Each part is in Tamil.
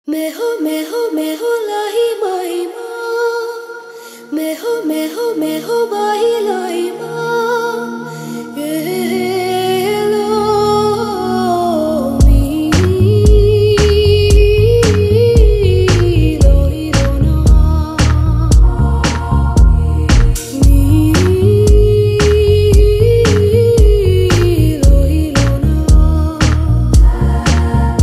Meho, meho, meho, lahi mahima. Meho, meho, meho, bahi lahima. Hello, me. Lohirona. Me. Lohirona.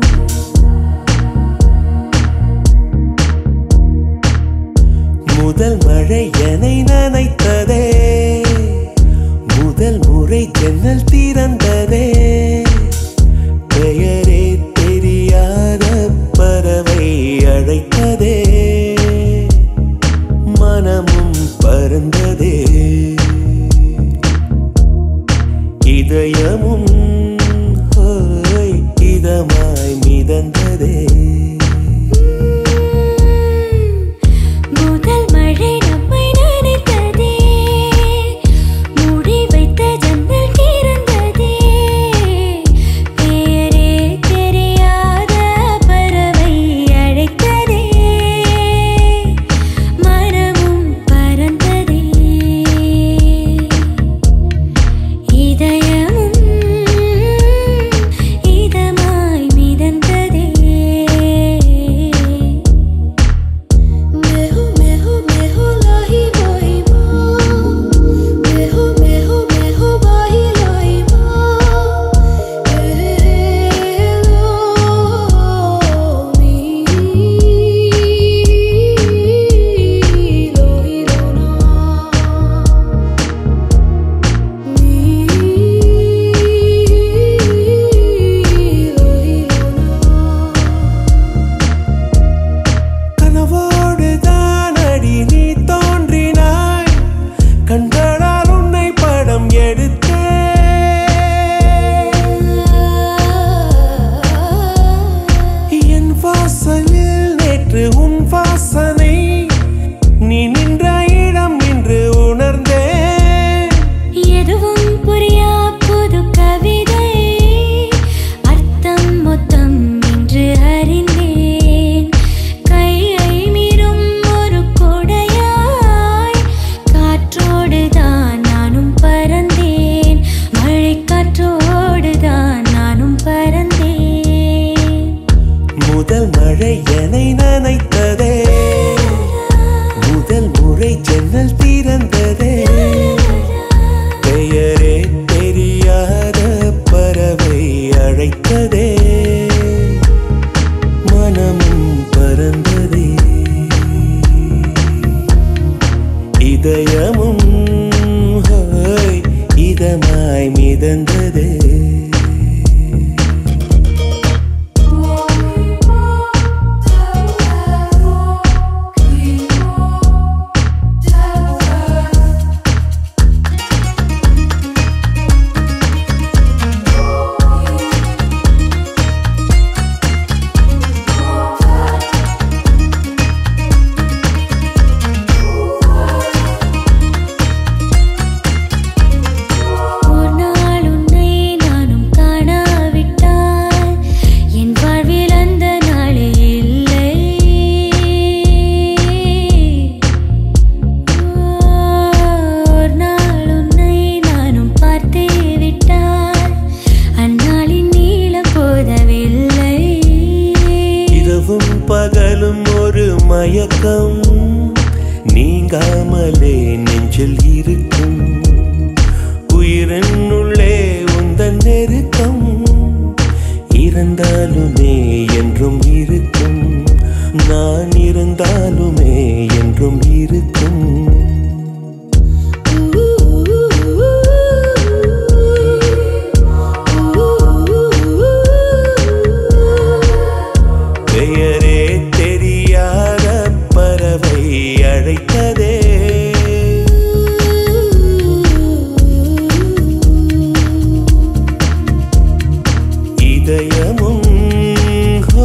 முதல் மழை என்னை நனைத்ததே முதல் முறை ஜன்னல் திறந்ததே பெயரே தெரியாத பறவை அழைத்ததே மனமும் பறந்ததே இதயமும் ஹோய், இதமாய் மிதந்ததே முதல் மழை நம்மை நனைத்ததே மூடி வைத்த ஜன்னல் திறந்ததே பெயரே தெரியாத பறவை அழைத்ததே மனமும் பறந்ததே இதயமும் இதமாய் மிதந்ததே Meho, meho, meho, lahi mahima. Meho, meho, meho, bahi lahima. Hello, me. Lohirona. கனவோடு தானடி நீ தோன்றினாய் கண்களால் உன்னை படம் எடுத்தே என் வாசலில் நேற்று உன் வாசனை நீ நின்ற இடம் இன்று உணர்ந்தேன் எதுவும் புரியா புது கவிதை அர்த்தம் மொத்தம் என்று அறிந்தேன் கையை மீறும் ஒரு கொடையாய் காற்றோடு தான் நானும் பறந்தேன் மழை காற்றோடு தான் நானும் பறந்தேன் முதல் மழை என்னை நனைத்ததே முதல் முறை ஜன்னல் திறந்ததே பெயரே தெரியாத பறவை அழைத்ததே மனமும் பறந்ததே இதயமும் ஹோய், இதமாய் மிதந்ததே ஒரு நாள் உன்னை நானும் காணாவிட்டால் என் வாழ்வில் அந்த நாளே இல்லை ஒரு நாள் உன்னை நானும் பார்த்தே விட்டால் அந்நாளின் நீளம் போதவில்லை இரவும் பகலும் ஒரு மயக்கம் நீங்காமலே நெஞ்சில் இருக்கும் உயிரின் உள்ளே உந்தன் நெருக்கம் இருந்தாலுமே என்றும் இருக்கும் நான் இருந்தாலுமே என்றும் இருக்கும் பெயரே தெரியாத பறவை அழைத்ததே இதயமும்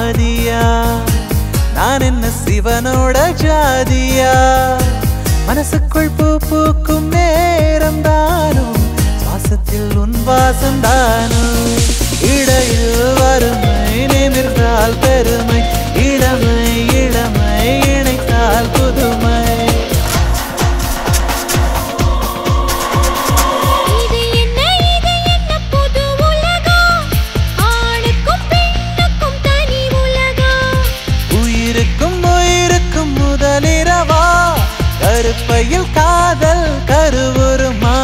பாதியா நான் என்ன சிவனோட ஜாதியா மனசுக்குள் பூ பூக்கும் நேரம் தானும் சுவாசத்தில் உன் வாசம் தானும் இடையில் வறுமை நிமிர்ந்தால் பெருமை இளமை இளமை இணைத்தால் புதுமை இது என்ன இது என்ன புது உலகம் ஆணுக்கும் பெண்ணுக்கும் தனி உலகம் உயிருக்கும் உயிருக்கும் முதலிரவா கருப்பையில் காதல் கருவுருமா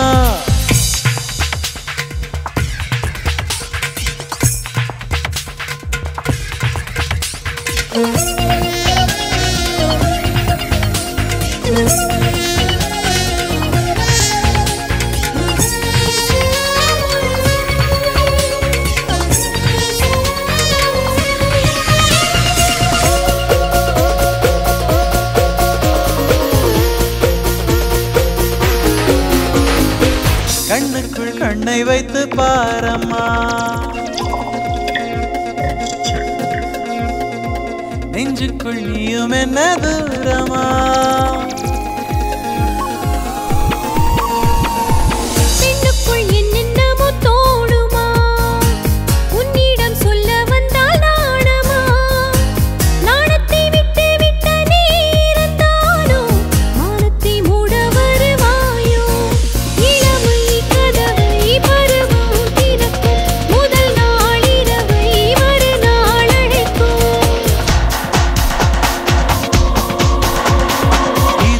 கண்ணுக்குள் கண்ணை வைத்து பாரம்மா நெஞ்சுக்குள் நீயும் என்ன தூரமா பெண்ணுக்குள் என்னென்னமோ தோணுமா உன்னிடம் சொல்ல வந்தால் நாணமா நாணத்தை விட்டு விட்ட நீரந்தானோ மானத்தை மூட வருவாயோ இளமை கதவை பருவம் திறக்கும் முதல் நாள் இரவை மறுநாள் அழைக்கும்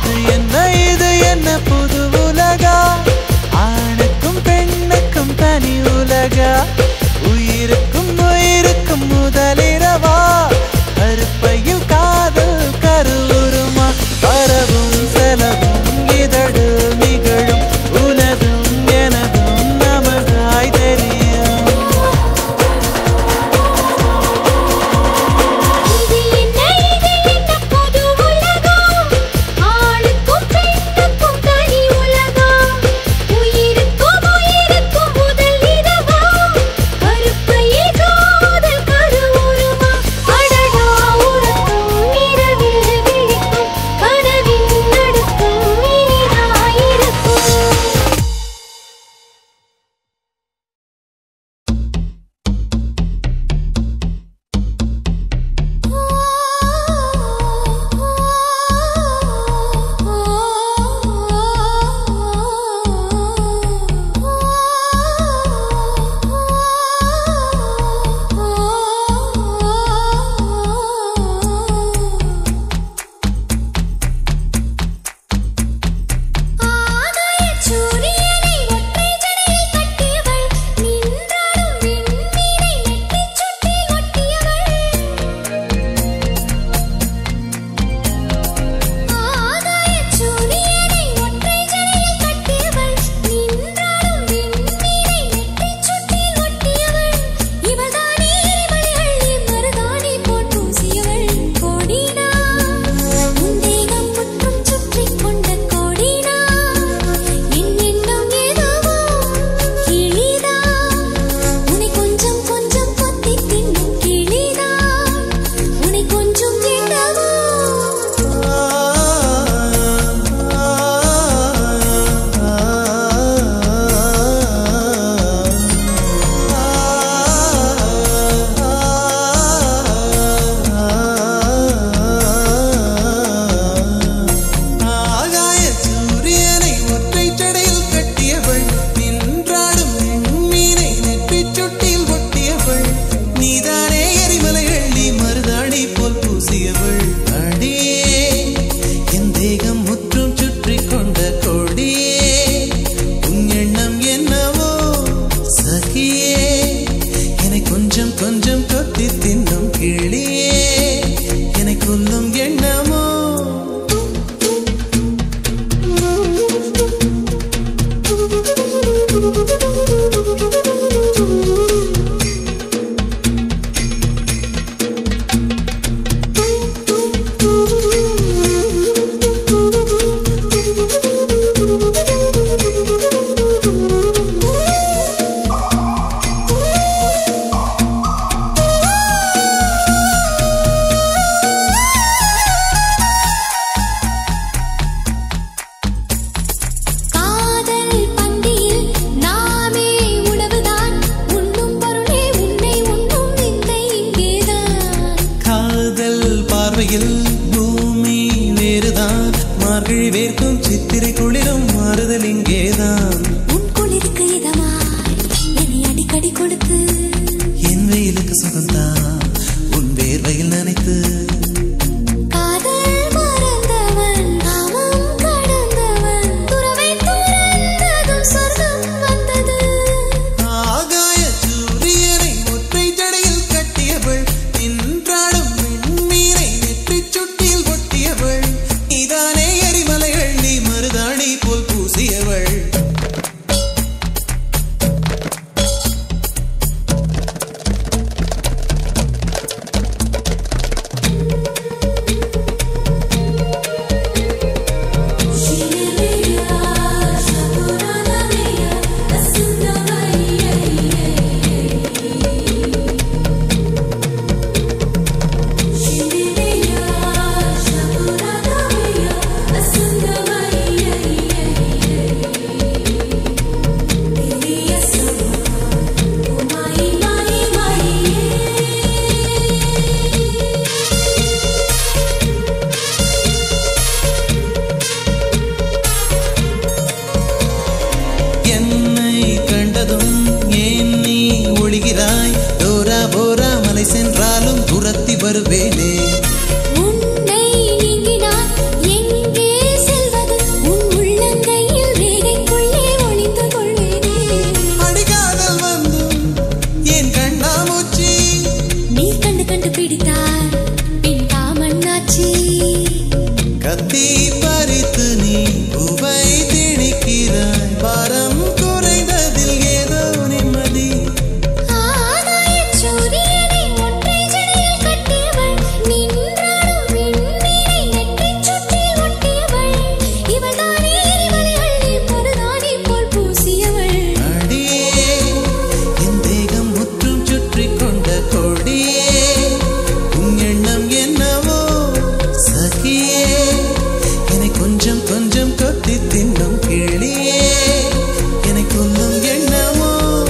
பார்வையில் பூமி வேறுதான் மார்கழி வேர்க்கும் சித்திரை குளிரும் மாறுதல் இங்கேதான் உன் குளிருக்கு இதமாய் என்னை அடிக்கடி கொடுத்து என் வெயிலுக்கு சுகந்தான் உன் வேர்வையில் நினைத்து காதல் மறந்தவன் காமம் கடந்தவன் துறவை துறந்ததும் சொர்க்கம் வந்தது ஆகாய சூரியனை ஒற்றை ஜடையில் கட்டியவள் நின்றாடும் விண்ணீரை நெற்றிச் சுட்டியில் ஒட்டியவள் இதானே எரிமலைகள் நீ மருதாணி போல் பூசியவள் என்னை கண்டதும் ஏன் நீ ஒழிகிறாய் டோரா போரா மலை சென்றாலும் துரத்தி வருவேனே உன்னை நீங்கினான் எங்கே செல்வது உன் உள்ளங்கையில் ரேகைக்குள்ளே ஒளிந்து கொள்வேனே அடிகாதல் வந்தும் என் கண்ணாமூச்சி நீ கண்டு கண்டு பிடித்தார் பின் காமண்ணாச்சி கத்தி பறித்து நீ பூவை திணிக்கிறாய் பாரம் குறைந்ததில் ஏதோ நிம்மதி ஆகாயச் சூரியனை ஒற்றை ஜடையில் கட்டியவள் நின்றாடும் விண்மீனை நெற்றிச் சுட்டில் ஒட்டியவள் இவள்தானே எரிமலைகள் மருதாணி போல் பூசியவள் அடியே என் தேகம் முற்றும் சுற்றி கொண்ட கொடியே உன் எண்ணம் என்னவோ சகியே என்னை கொஞ்சம் கொஞ்சம் கொத்தி தின்னும் கிளியே என்னை கொல்லும் எண்ணமோ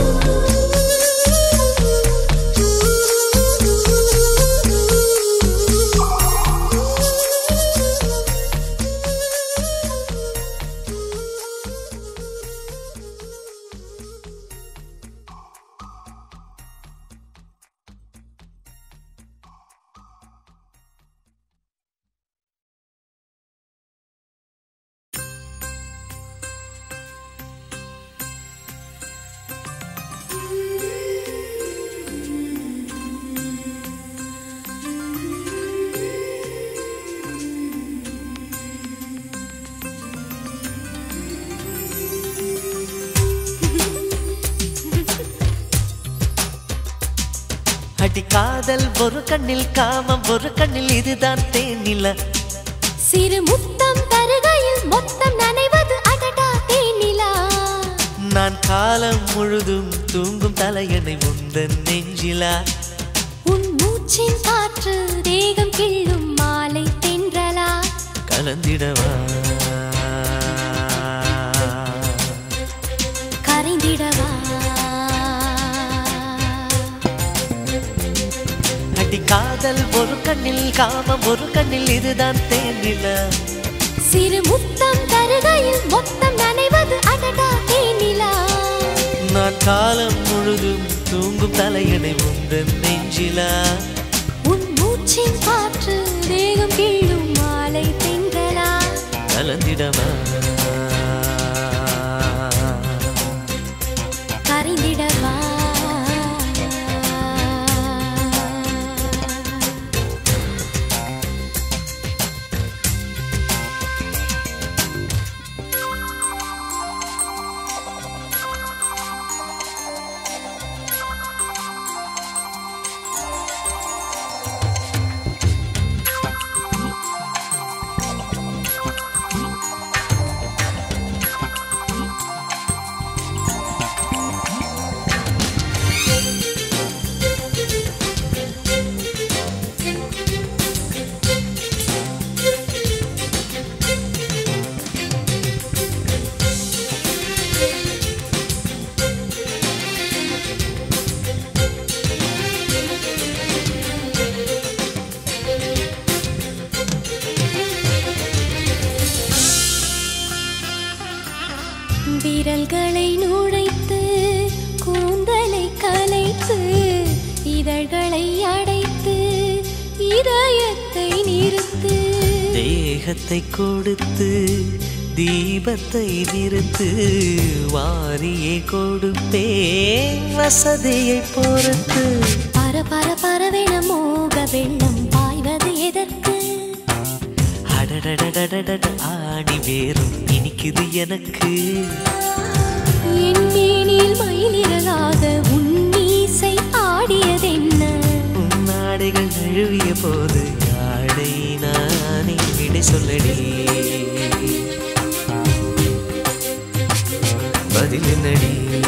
அடி காதல் ஒரு கண்ணில் காமம் ஒரு கண்ணில் இதுதான் தேனில சிறு முத்தம் தருகையில் மொத்தம் நனைவது அடடா தேனிலா நான் காலம் முழுதும் தூங்கும் தலையணை உந்தன் நெஞ்சிலா உன் மூச்சின் காற்று தேகம் கிள்ளும் மாலை தென்றலா கலந்திடவா கரைந்திடவா அடி காதல் ஒரு கண்ணில் காமம் ஒரு கண்ணில் இதுதான் தேனில சிறு முத்தம் தருகையில் மொத்தம் நனைவது அடடா தேனிலா நான் காலம் முழுதும் தூங்கும் தலையணை உந்தன் நெஞ்சிலா உன் மூச்சின் காற்று தேகம் கிள்ளும் மாலை தென்றலா கலந்திடவா கரைந்திடவா நிறுத்து தேகத்தை கொடுத்து தீபத்தை நிறுத்து வாரியே கொடுப்பேன் வசதியை பொறுத்து பர பர பரவென மோக வெள்ளம் பாய்வது எதற்கு அடடடடடட ஆணி வேறும் இனிக்குது எனக்கு என் மேனில் மயிலிறலாக உன் மீசை ஆடியதென்ன நாடைகள் நழுவிய போது ஆடை நானே விடை சொல்லடி பதில் என்னடி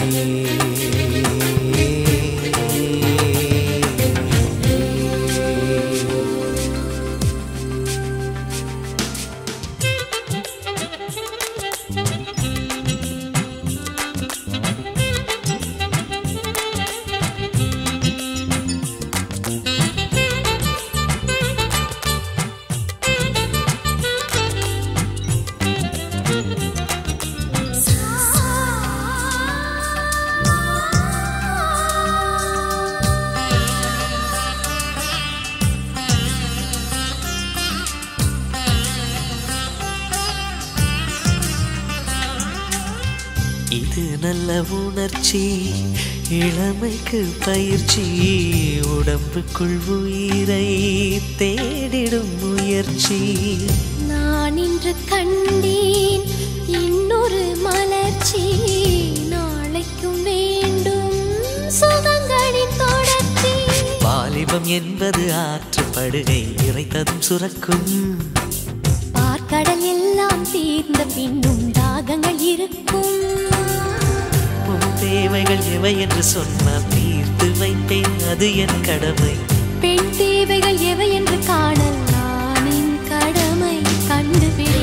இது நல்ல உணர்ச்சி இளமைக்கு பயிற்சி உடம்புக்குள் உயிரை தேடிடும் முயற்சி நான் இன்று கண்டேன் இன்னொரு மலர்ச்சி நாளைக்கும் வேண்டும் சுகங்களின் தொடர்ச்சி வாலிபம் என்பது ஆற்றுப்படுகை இறைத்ததும் சுரக்கும் பார்க்கடல் எல்லாம் தீர்ந்த பின்னும் தாகங்கள் இருக்கும் உன் தேவைகள் எவை என்று சொன்னால் தீர்த்து வைப்பேன் அது என் கடமை பெண் தேவைகள் எவை என்று காணல் நானின் கடமை கண்டுபிடி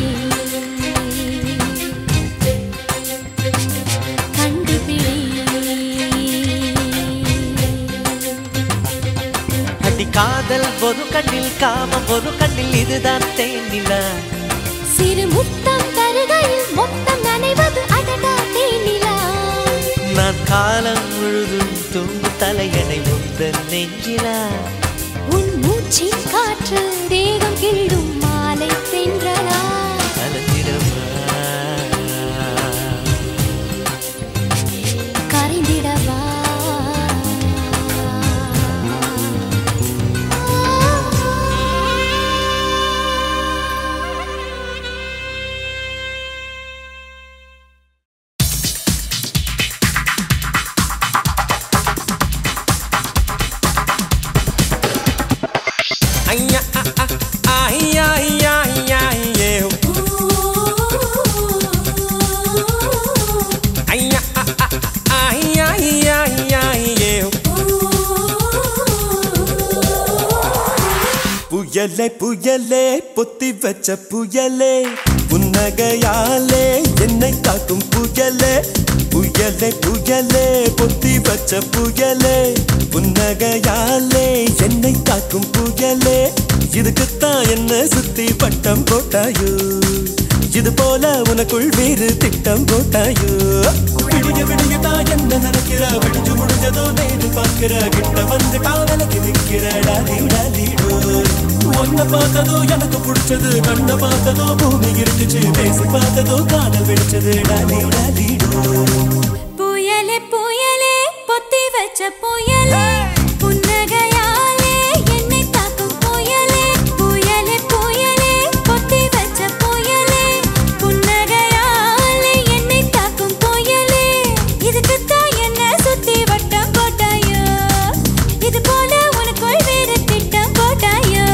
கண்டுபிடி அடி காதல் ஒரு கண்ணில் காமம் ஒரு கண்ணில் இதுதான் தேனிலா சிறு முத்தம் தருகையில் மொத்தம் நனைவது அடடா தேனிலா நான் காலம் முழுதும் தூங்கு தலையணை முந்தன் நெஞ்சிலா உன் மூச்சின் காற்று தேகம் கிள்ளும் மாலை தென்றலா கலந்திடவா கரைந்திடவா ஐயா ஆ, ஆ, ஐயா ஐயா ஐயா ஐயே. ஐயா ஆ, ஆ, ஐயா ஐயா ஐயா ஐயே. புயலே புயலே பொத்தி வச்ச புயலே புன்னகையாலே என்னை காக்கும் புயலே புயலே புயலே பொத்தி வச்ச புயலே புன்னகையாலே என்னை காக்கும் புயலே இதுக்குத்தான் என்ன சுத்தி பட்டம் போட்டாயோ இது போல உனக்குள் வேறு திட்டம் போட்டாயோ விடிய விடியதான் என்ன நினைக்கிற விடிஞ்சு முடிஞ்சதோ நேரு பார்க்கிற கிட்ட வந்து காதலுக்கு நிற்கிற டாலி டாலிடோ ஒன்ன பார்த்ததோ எனக்கு பிடிச்சது கண்ண பார்த்ததோ பூமி இருந்துச்சு பேசி பார்த்ததோ காதல் வெடிச்சது டாலி டாலிடோ புயலே புயலே பொத்தி வச்ச புயலே புன்னகையாலே என்னை தாக்கும் புயலே புயலே புயலே பொத்தி வச்ச புயலே புன்னகையாலே என்னை தாக்கும் புயலே இதுக்குத்தான் என்ன சுத்தி வட்டம் போட்டாயோ இது போல உனக்குள் வேறு திட்டம் போட்டாயோ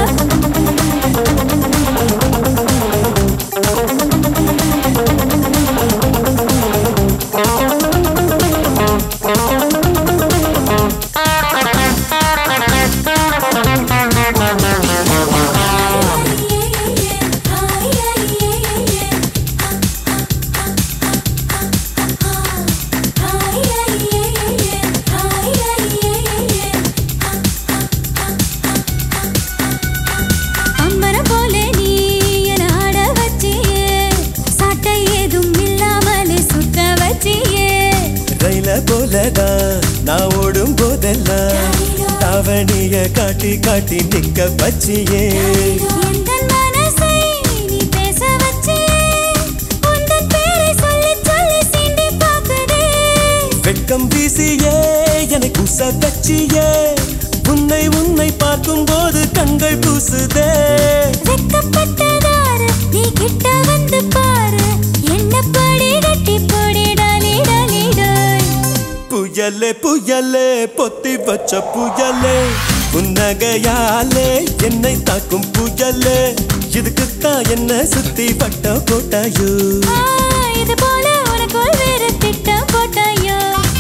அம்மரம் போல நீ என்னை ஆட வச்சியே சட்டை ஏதும் இல்லாமலே சுத்த வச்சியே ரயில போலதான் நான் ஓடும் போதெல்லாம் தாவ தாவணிய காட்டி காட்டி நிக்க வச்சியே எந்தன் மனசை நீ பேச வச்சியே உந்தன் பேரை சொல்லி சொல்லி சீண்டி பார்க்குதே வெட்கம் வீசியே என்னை குச வச்சியே உன்னை உன்னை பார்க்கும் போது கண்கள் பூசுதே வெக்கப்பட்டதாரு நீ கிட்ட வந்து பாரு என்ன படி கட்டி போடி டாலி டாலி டாய் புயலே புயலே பொத்தி வச்ச புயலே புன்னகையாலே என்னை தாக்கும் புயலே இதுக்குத்தான் என்ன சுத்தி பட்ட போட்டாயோ ஆ, இது போல உனக்குள் வேறு திட்டம் போட்டாயோ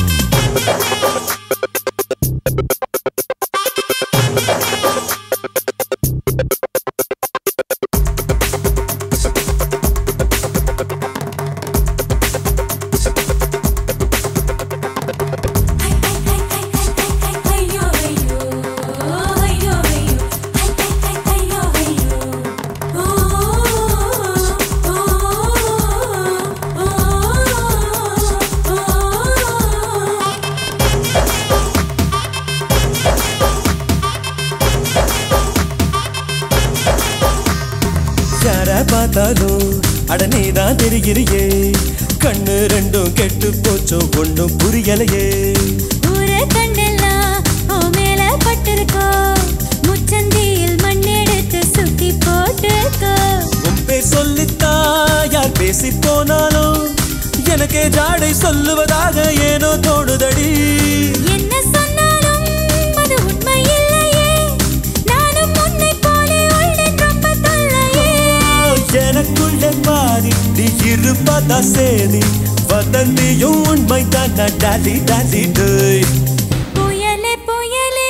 யார பார்த்தாலும் அட நீதான் தெரிகிறியே கண்ணு ரெண்டும் கெட்டு போச்சோ ஒண்ணும் புரியலையே ஊரே கண்டெல்லாம் உன் மேல பட்டிருக்கோ முச்சந்தியில் மண்ணெடுத்து சுத்தி போட்டுக்கோ உன் பேர் சொல்லித்தான் யார் பேசி போனாலும் எனக்கே ஜாடை சொல்லுவதாக ஏனோ தோணுதடி என்ன சொன்னாலும் அது உண்மை இல்லையே நானும் உன்னை போலே உள்ளேன் ரொம்ப தொல்லையே எனக்குள்ள பாதி நீ இருப்பதா சேதி வதந்தியும் உண்மை தான் டாலி டாலி டேய் புயலே புயலே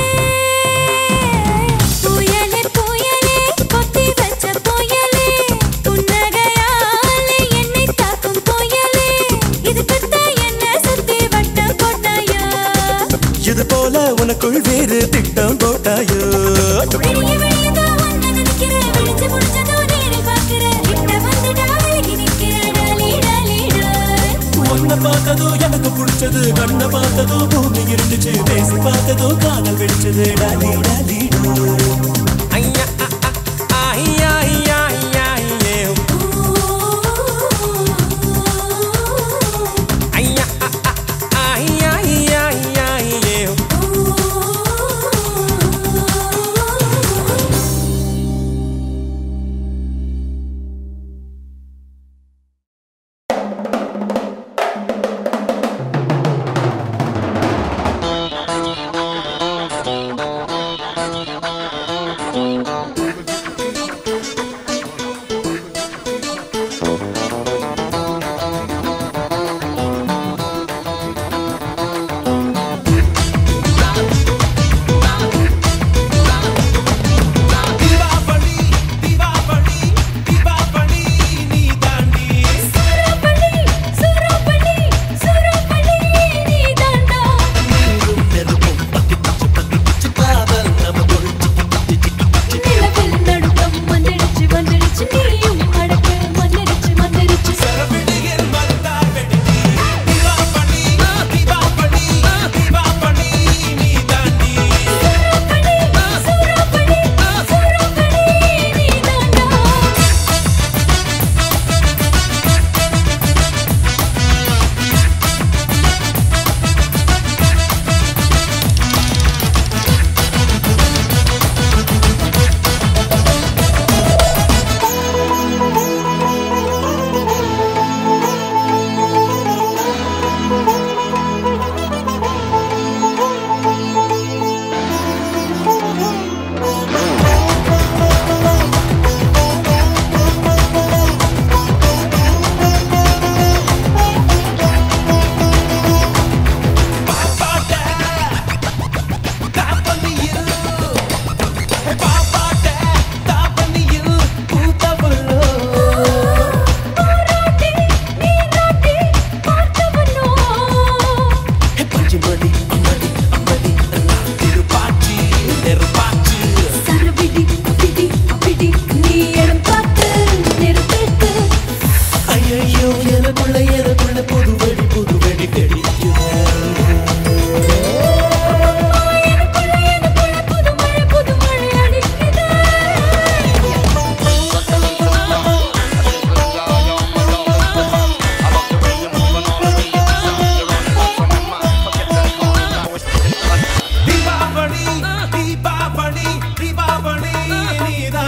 புயலே புயலே கொத்தி வச்ச புயலே புன்னகையாலே என்னை தாக்கும் புயலே இதுக்குத்தான் என்ன சுத்தி வட்டம் போட்டாயோ இது போல உனக்குள் வேறு திட்டம் போட்டாயோ விடிய விடியதோ உன்னை நினைக்கிறேன் விழிச்சு முடிச்சதோ நேரில் பார்க்கிறேன் கிட்ட வந்துட்டா விலகி நிற்கிறேன் டாலி டாலி டாய் உன்னை பார்த்ததோ எனக்கு பிடிச்சது கண்ணை பார்த்ததோ பூமி இருந்துச்சு பேசி பார்த்ததோ காதல் வெடிச்சது டாலி டாலி டோய். ஐயா அ, அ, ஐயா, ஐயா, ஐயா, ஐயே. ஐயா அ, அ, ஐயா, ஐயா, ஐயா, ஐயே. ஆ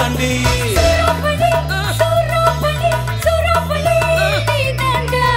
தாண்டி சூறாவளி, சூறாவளி, சூறாவளி நீதாண்டா.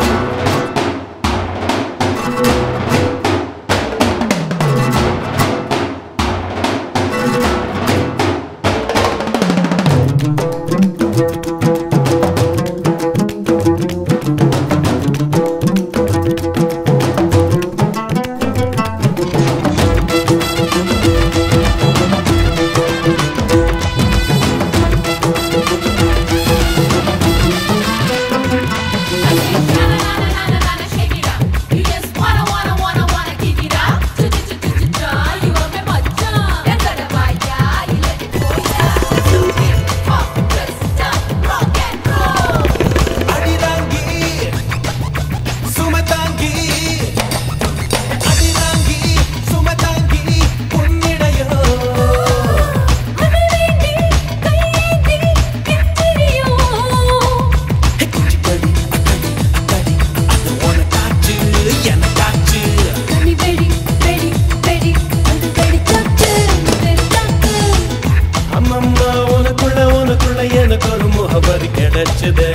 அடிதாங்கி சுமதாங்கி அடிதாங்கி சுமதாங்கி உன்னிடையோ அடிவேண்டி, கையேந்தி, கெஞ்சிறியோ. குச்சிக்கடி அக்கடி அக்கடி அது உனக்காச்சு எனக்காச்சு தனி வெடி, வெடி, வெடி, அது வெடிச்சாச்சு, வெடிச்சாச்சு. அம்மம்மா உனக்குள்ள உனக்குள்ள எனக்கு ஒரு முகவரி கிடைச்சதே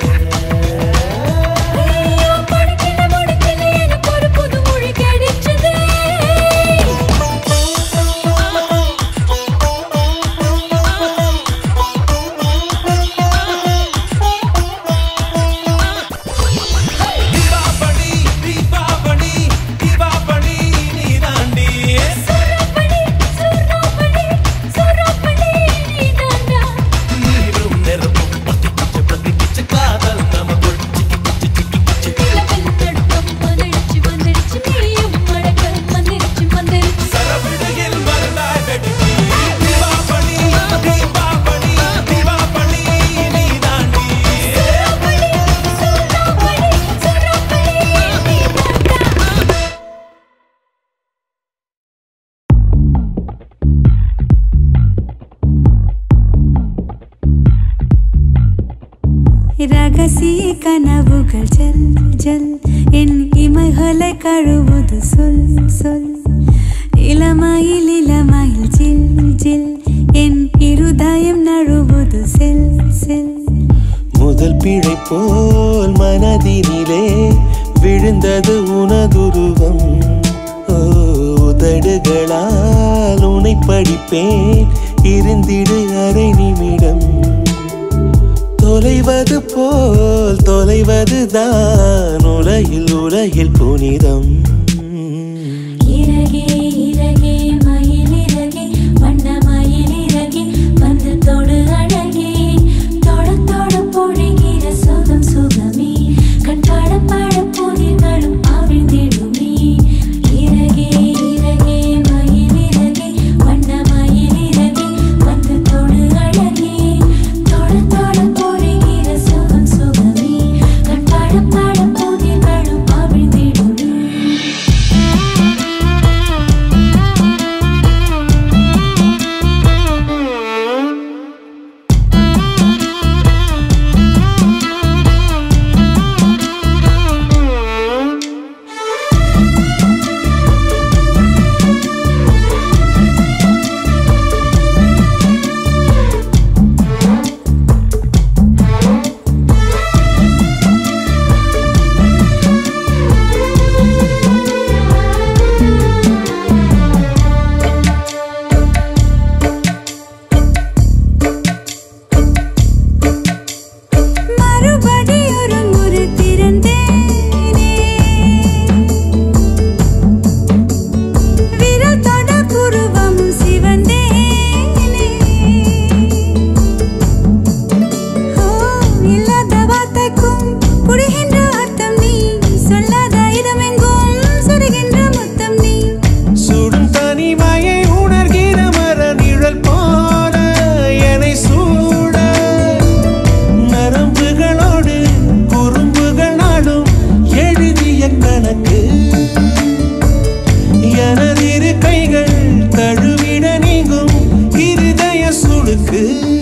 ஐயோ, படிக்கல, முடிக்கல, எனக்கு ஒரு புது மொழி கிடைச்சதே. தீபாவளி தீபாவளி தீபாவளி நீ தாண்டி சூறாவளி, சூறாவளி, சூறாவளி நீதாண்டா. நீரும் நெருப்பும் பத்தி கிச்சு பத்தி கிச்சு காதல் நமக்குள் சிக்கி கிச்சு சிக்கி கிச்சு நிலவில் நடுக்கம் வந்துடுச்சு, வந்துடுச்சு, நீயும் மடக்க வந்துடுச்சு, வந்துடுச்சு. சரவிடையில் வரலாய் வெடிச்சு தீபாவளி தீபாவளி தீபாவளி நீ தாண்டி சூறாவளி, சூறாவளி, சூறாவளி நீதாண்டா. ரகசிய கனவுகள் ஜல் ஜல் என் இமைகளை கழுவுது சொல் சொல் இளமையில் இளமையில் ஜில் ஜில் என் இருதயம் நழுவுது செல் செல் முதல் பிழை போல் மனதினிலே விழுந்தது உனதுருவம் ஓ, உதடுகளால் உனை படிப்பேன் இருந்திடு அரை நிமிடம் தொலைவது போல் தொலைவதுதான் உலகில் உலகில் புனிதம் இறகே இறகே மயில் இறகே வண்ண மயில் இறகே வந்து தொடு அழகே தொட தொட பொழிகிற சுகம் சுகமே கண்பாட பாட புதிர்களும் அவிழ்ந்திடுமே இறகே இறகே மயில் இறகே வண்ண மயில் இறகே வந்து தொடு அழகே தொட தொட பொழிகிற சுகம் சுகமே கண்பாட பாட புதிர்களும் அவிழ்ந்திடுமே மறுபடி ஒரு முறை திறந்தேனே விரல் தொட புருவம் சிவந்தேனே ஓ இல்லாத வார்த்தைக்கும் புரிகின்ற அர்த்தம் நீ சொல்லாத இடமெங்கும் சுடுகின்ற முத்தம் நீ சுடும் தனிமையை உணர்கிற மர நிழல் போல என்னை சூட நரம்புகளோடு குறும்புகள் நாடும் எழுதிய கணக்கு எனதிரு கைகள் தழுவிட நீங்கும் இருதய சுடுக்கு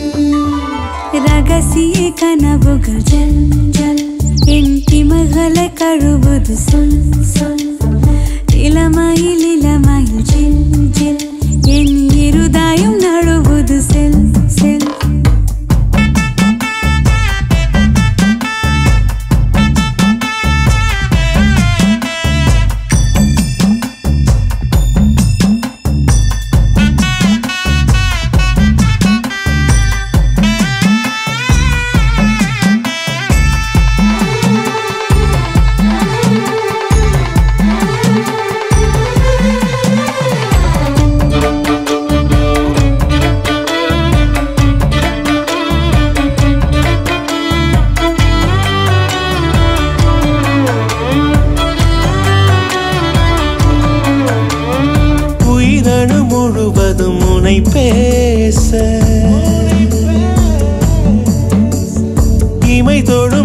ரகசிய கனவுகள் ஜல் ஜல் என் இமைகளை கழுவுது சொல் சொல் இளமையில் இளமையில் ஜில் ஜில் என் இருதாயம் நழுவுது செல் செல்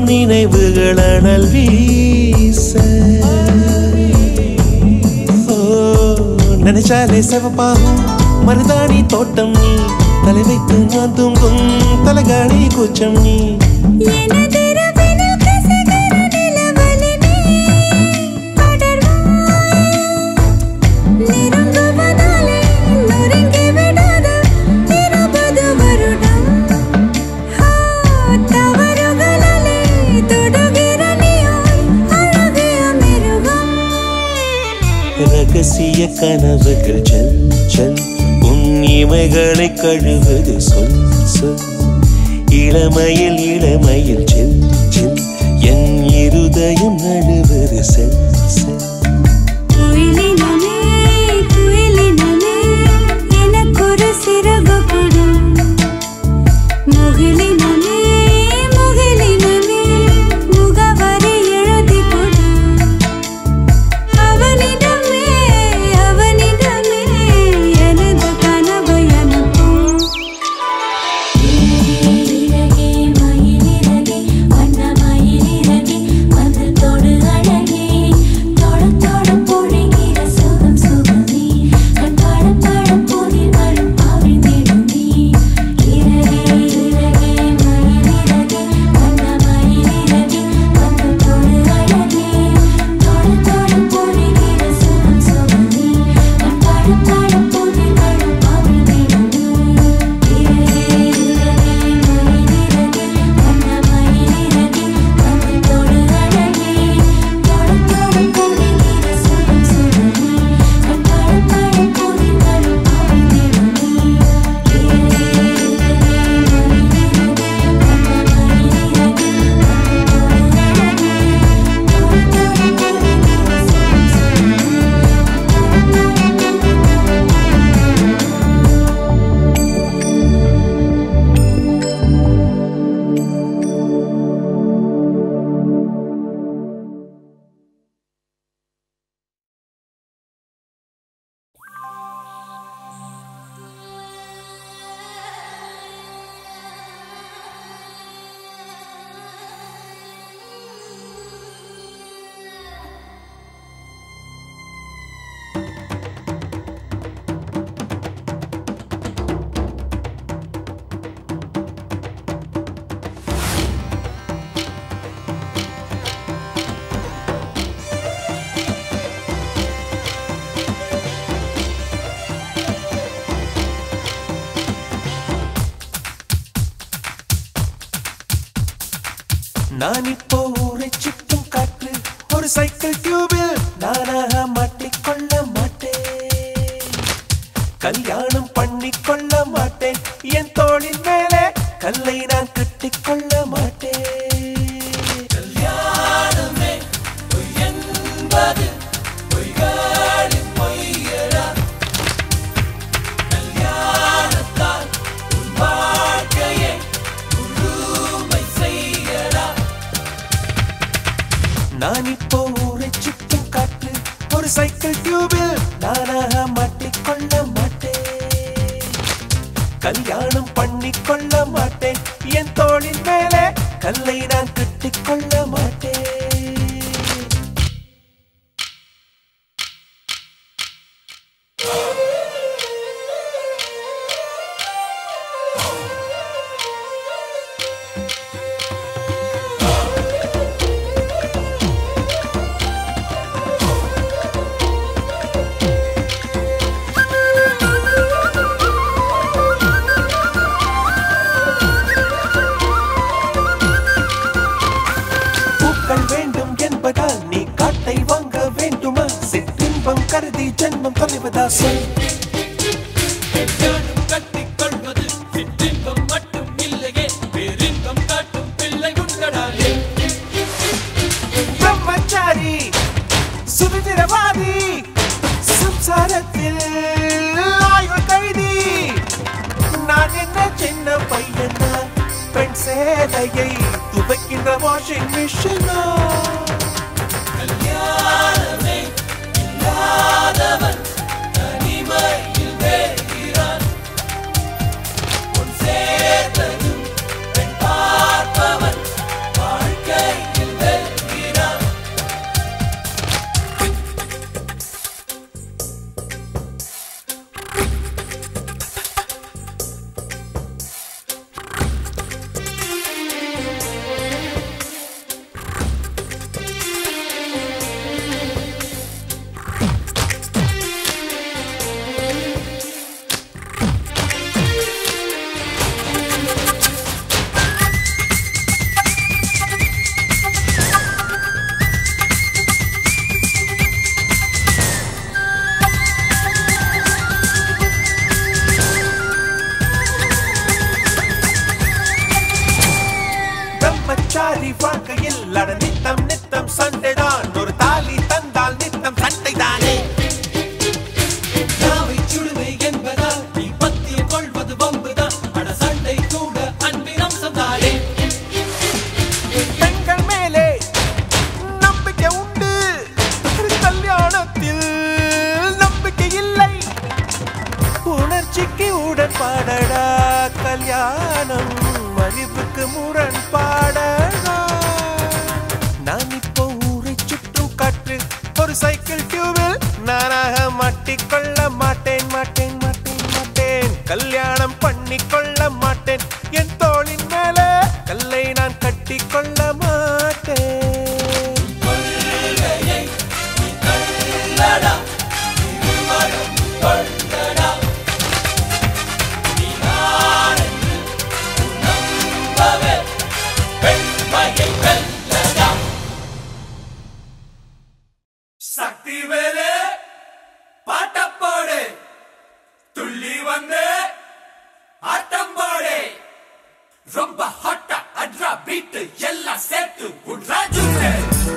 நினைவுகள் அனல் வீச ஓ, நினைச்சாலே செவப்பாகும் மருதாணி தோட்டம் நீ தலை வைத்து நான் தூங்கும் தலகாணி கூச்சம் நீ எனதிரவினில் கசகர நிலவலினே படர்வாய். நெருங்குவதாலே நொறுங்கி விடாத இருபது வருடம். ஆ, தவறுகளாலே தொடுகிற நீயாய் அழகிய மிருகம். ரகசிய கனவுகள் செல் செல் உன் இமைகளை கழுவது சொல் சொல் இளமையில் இளமையில் செல் செல் என் இருதயம் நழுவது செல் செல் குயிலினமே, குயிலினமே, எனக்கொரு சிறகு கொடு. முகிலினமே, முகிலினமே, முகவரி எழுதிக் கொடு. அவனிடமே, அவனிடமே, எனது கனவை அனுப்பும். இறகே மயிலிறகே வண்ண மயிலிறகே வந்து தொடு அழகே தொட தொட பொழிகிற சுகம் சுகமே கண் பட பட போதில் வரும் அவிழ்ந்திடுமே இறகே இறகே மயிலிறகே வண்ண மயிலிறகே வந்து தொடு அழகே தொட தொட பொழிகிற சுகம் சுகமே கண் பட பட போதில் வரும் அவிழ்ந்திடுமே நான் இப்போ ஊரை சுற்றும் காற்று ஒரு சைக்கிள் டியூபில் நானாக மாட்டிக்கொள்ள மாட்டேன் கல்யாணம் பண்ணிக்கொள்ள மாட்டேன் என் தோளின் மேலே கல்லை நான் கட்டிக்கொள்ள மாட்டேன் கல்யாணமே பொய் என்பது பொய்களின் பொய்யடா கல்யாணத்தால் உன் வாழ்க்கையை முழுமை செய்யடா நான் இப்போ ஊரை சுற்றும் காற்று ஒரு சைக்கிள் டியூபில் நானாக மாட்டிக்கொள்ள மாட்டேன் கல்யாணம் பண்ணிக்கொள்ள மாட்டேன் என் தோளின் மேலே கல்லை நான் கட்டிக்கொள்ள மாட்டேன் பூக்கள் வேண்டும் என்பதால் நீ காட்டை வாங்க வேண்டுமா சிற்றின்பம் கருதி ஜென்மம் தொலைவதா சொல் கட்டிக்கொள்வது சிற்றின்பம் மட்டும் இல்லையே பேரின்பம் காட்டும் பிள்ளை உண்டடாலே பிரம்மச்சாரி சுதந்திரவாதி சம்சாரத்தில் ஆயுள் கைதி நான் என்ன சின்ன பையனா பெண் சேலையை துவைக்கின்ற வாஷிங் மிஷினா கல்யாணமே இல்லாதவன் தனிமையில் வேகிறான் பொன் சேர்ந்ததும் பெண் பார்ப்பவன் வாழ்க்கை சம்சாரி வாழ்க்கையில் அட நித்தம் நித்தம் சண்டைதான் ஒரு தாலி தந்தால் நித்தம் சண்டை தானே நாவை சுடுமை என்பதால் நீ பத்தியம் கொள்வது வம்புதான் அட சண்டை கூட அன்பின் அம்சம்தானே பெண்கள் மேலே நம்பிக்கை உண்டு கல்யாணத்தில் நம்பிக்கை இல்லை உணர்ச்சிக்கு உடன்பாடடா கல்யாணம் அறிவுக்கு முரண்பாடடா நான் இப்போ ஊரை சுற்றும் காற்று ஒரு சைக்கிள் டியூபில் நானாக மாட்டிக்கொள்ள மாட்டேன் மாட்டேன் மாட்டேன் மாட்டேன் கல்யாணம் பண்ணிக்கொள்ள மாட்டேன் என் தோளின் மேலே கல்லை நான் கட்டிக்கொள்ள மாட்டேன் கொள்கையை நீ கள்ளடா இருவரும் கொள்ளடா நீ நானென்று நம்பவே பெண்மையை வெல்லடா சக்தி வேலே பாட்டப்போடு துள்ளி வந்து ஆட்டம் போடு ரொம்ப ஹாட்டா அட்ரா பீட்டு எல்லாம் சேர்த்து உட்ரா ஜூட்டு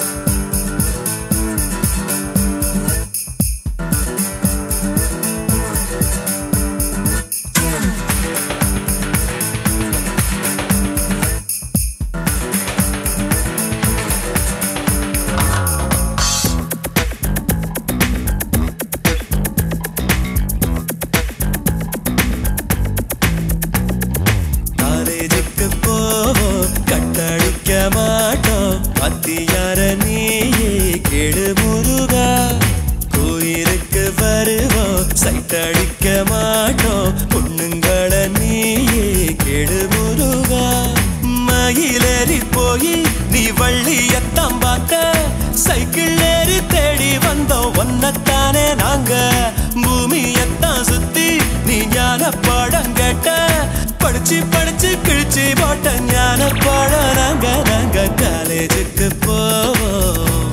காலேஜுக்கு போவோம் கட்டடிக்க மாட்டோம் அத்தியார நீயே கெடு முருகா கோயிலுக்கு வருவோம் சைட்டடிக்க மாட்டோம் பொண்ணுங்கள நீயே கெடு முருகா மயிலேறி போய் நீ வள்ளியத்தான் பார்க்க சைக்கிள் ஏறி தேடி வந்தோம் ஒன்னத்தானே நாங்க பூமியத்தான் சுத்தி நீ ஞான பாடம் கேட்ட படிச்சு படிச்சு கிழிச்சு போட்ட ஞான பாடம் நாங்க நாங்க காலேஜுக்கு போவோம்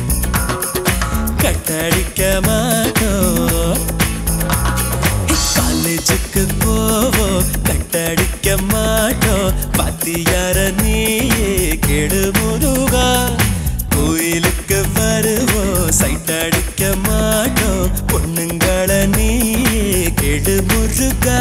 கட்டடிக்க மாட்டோம் காலேஜுக்கு போவோம் கட்டடிக்க மாட்டோம் பாத்தியார நீயே கெடு முருகா கோயிலுக்கு வருவோம் சைட் அடிக்க மாட்டோம் பொண்ணுங்கள நீயே கெடு முருகா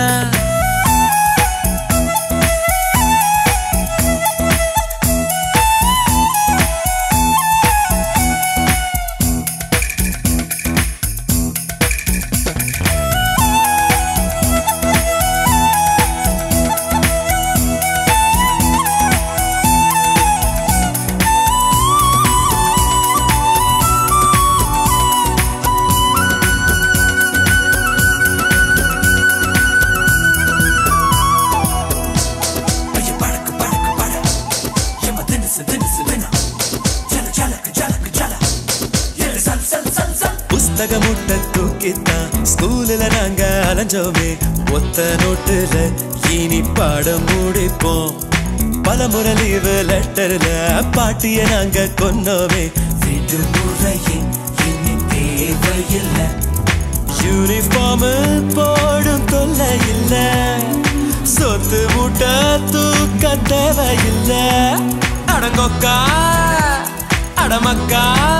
புஸ்தக முட்டை தூக்கித்தான் ஸ்கூல்ல நாங்க அலைஞ்சோமே ஒத்த நோட்டுல இனி பாடம் முடிப்போம் பல முறை லீவு லெட்டர்ல பாட்டிய நாங்க கொன்னோமே விடுமுறையே இனி தேவையில்லை யூனிஃபார்ம் போடும் தொல்லை இல்ல சொத்து மூட்டை தூக்க தேவையில்ல அடங்கொக்கா அடமக்கா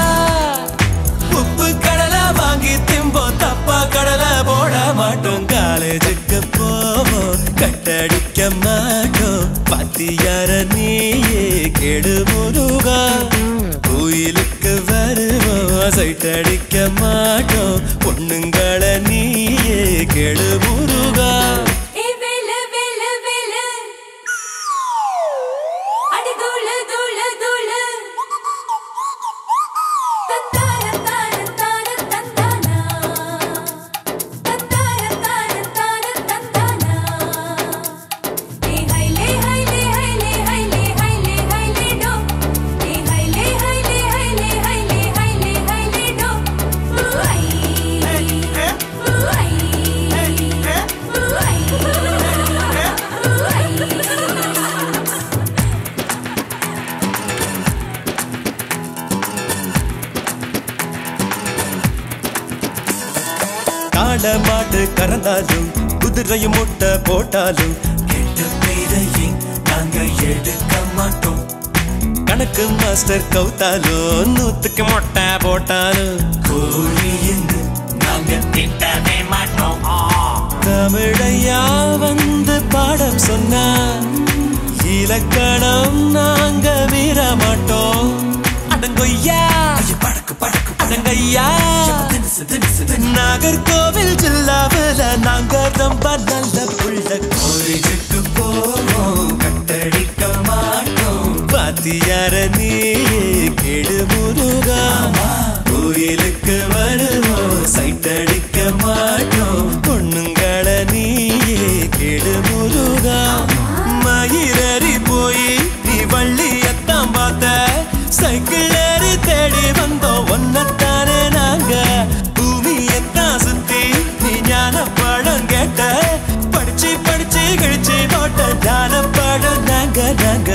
உப்பு கடலை வாங்கி திம்போம் தப்பா கடலை போட மாட்டோம் காலேஜுக்கு போவோம் கட்டடிக்க மாட்டோம் பாத்தியார நீயே கெடு முருகா கோயிலுக்கு வருவோம் சைட் அடிக்க மாட்டோம் பொண்ணுங்கள நீயே கெடு முருகா ஏ வேலு வேலு வேலு அடி தூளு தூளு தூளு தத்தார தார தார தந்தானா தத்தார தார தார தந்தானா ஏ ஹைலே ஹைலே ஹைலே ஹைலே ஹைலே ஹைலே டோ ஏ ஹைலே ஹைலே ஹைலே ஹைலே ஹைலே ஹைலே டோ ஊஐ ஊஐ காட மாடு கறந்தாலும் குதிரையும் முட்டை போட்டாலும் கெட்ட பேரையே நாங்க எடுக்க மாட்டோம் கணக்கு மாஸ்டர் கவுத்தாலும் நூத்துக்கு மொட்டை போட்டாலும் கோழி என்று நாங்க திட்டவே மாட்டோம் தமிழையா வந்து பாடம் சொன்னா இலக்கணம் நாங்க மீற மாட்டோம் அடங்கொய்யா அடங்கய்யா நாகர்கோவில் ஜில்லாவில் நாங்க ரொம்ப நல்ல புள்ள கோயிலுக்கு போவோம் கட்டடிக்க மாட்டோம் பாத்தியார நீ கெடு முருகா கோயிலுக்கு வருவோம் சைட்டடிக்க மாட்டோம் பொண்ணுங்கள நீயே கெடு முருகா மயிரறி போய் நீ வள்ளியத்தான் பார்த்த சைக்கிள் ஏறி தேடி வந்தோம் ஒன்னத்தானே நாங்க பூமியத்தான் சுத்தி நீ ஞான படம் கேட்ட படிச்சு படிச்சு கிழிச்சு போட்ட ஞான படம் நாங்க நாங்க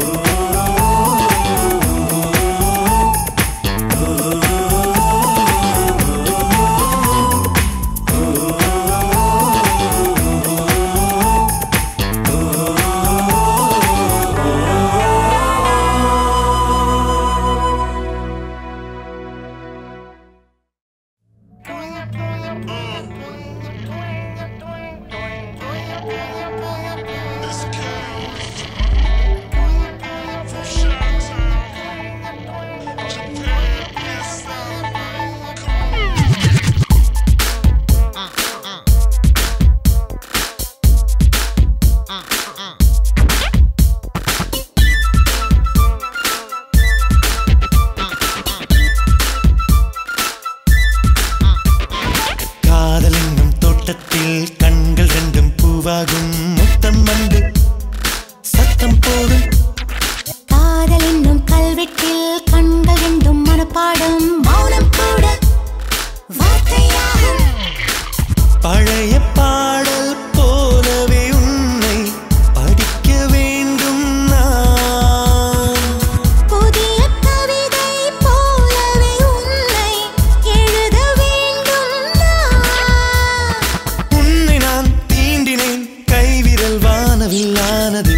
காதல் என்னும் தோட்டத்தில் கண்கள் ரெண்டும் பூவாகும் முத்தம் வந்து சத்தம் போடும் காதல் என்னும் கல்வெட்டில் கண்கள் என்றும் மனப்பாடம் மௌனம் கூட வார்த்தையாகும் பழைய பாடல் போலவே உன்னை படிக்க வேண்டும் நான் புதிய கவிதை போலவே உன்னை எழுத வேண்டும் நான். உன்னை நான் தீண்டினேன் கைவிரல் வானவில்லானது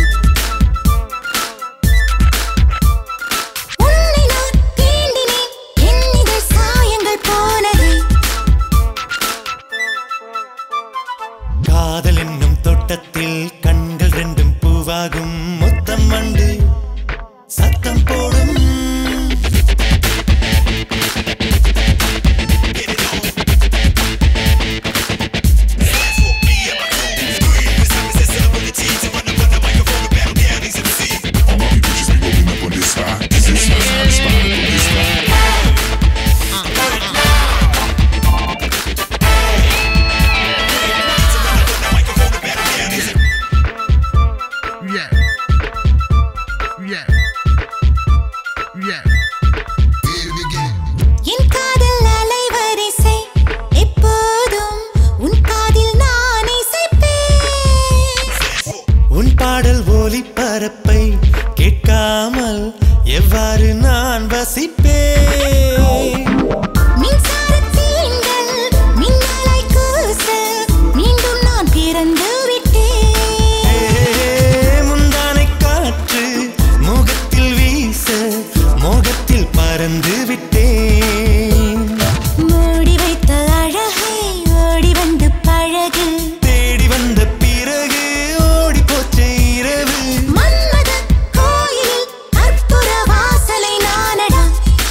உன்னை நான் தீண்டினேன், என் இதழ் சாயங்கள் போனது காதல் என்னும் தோட்டத்தில் கண்கள் ரெண்டும் பூவாகும் மொத்தம் மண்டு சத்தம் போடும் Yeah. Yeah. Yeah. என் காதல் அலைவரிசை எப்போதும் உன் காதில் நான் இசைப்பேன் உன் பாடல் ஒலி பரப்பை கேட்காமல் எவ்வாறு நான் வசிப்பேன் மின்சாரத் தீண்டல் மின்னலாய் கூச மீண்டும் நான் பிறந்து விட்டேன் ஏ, முந்தானை காற்று முகத்தில் வீச மோகத்தில் பறந்து விட்டேன் மூடி வைத்த அழகை ஓடி வந்து பழகு தேடி வந்த பிறகு ஓடி போச்சே இரவு மன்மத கோயிலில் கற்பூர வாசலை நானடா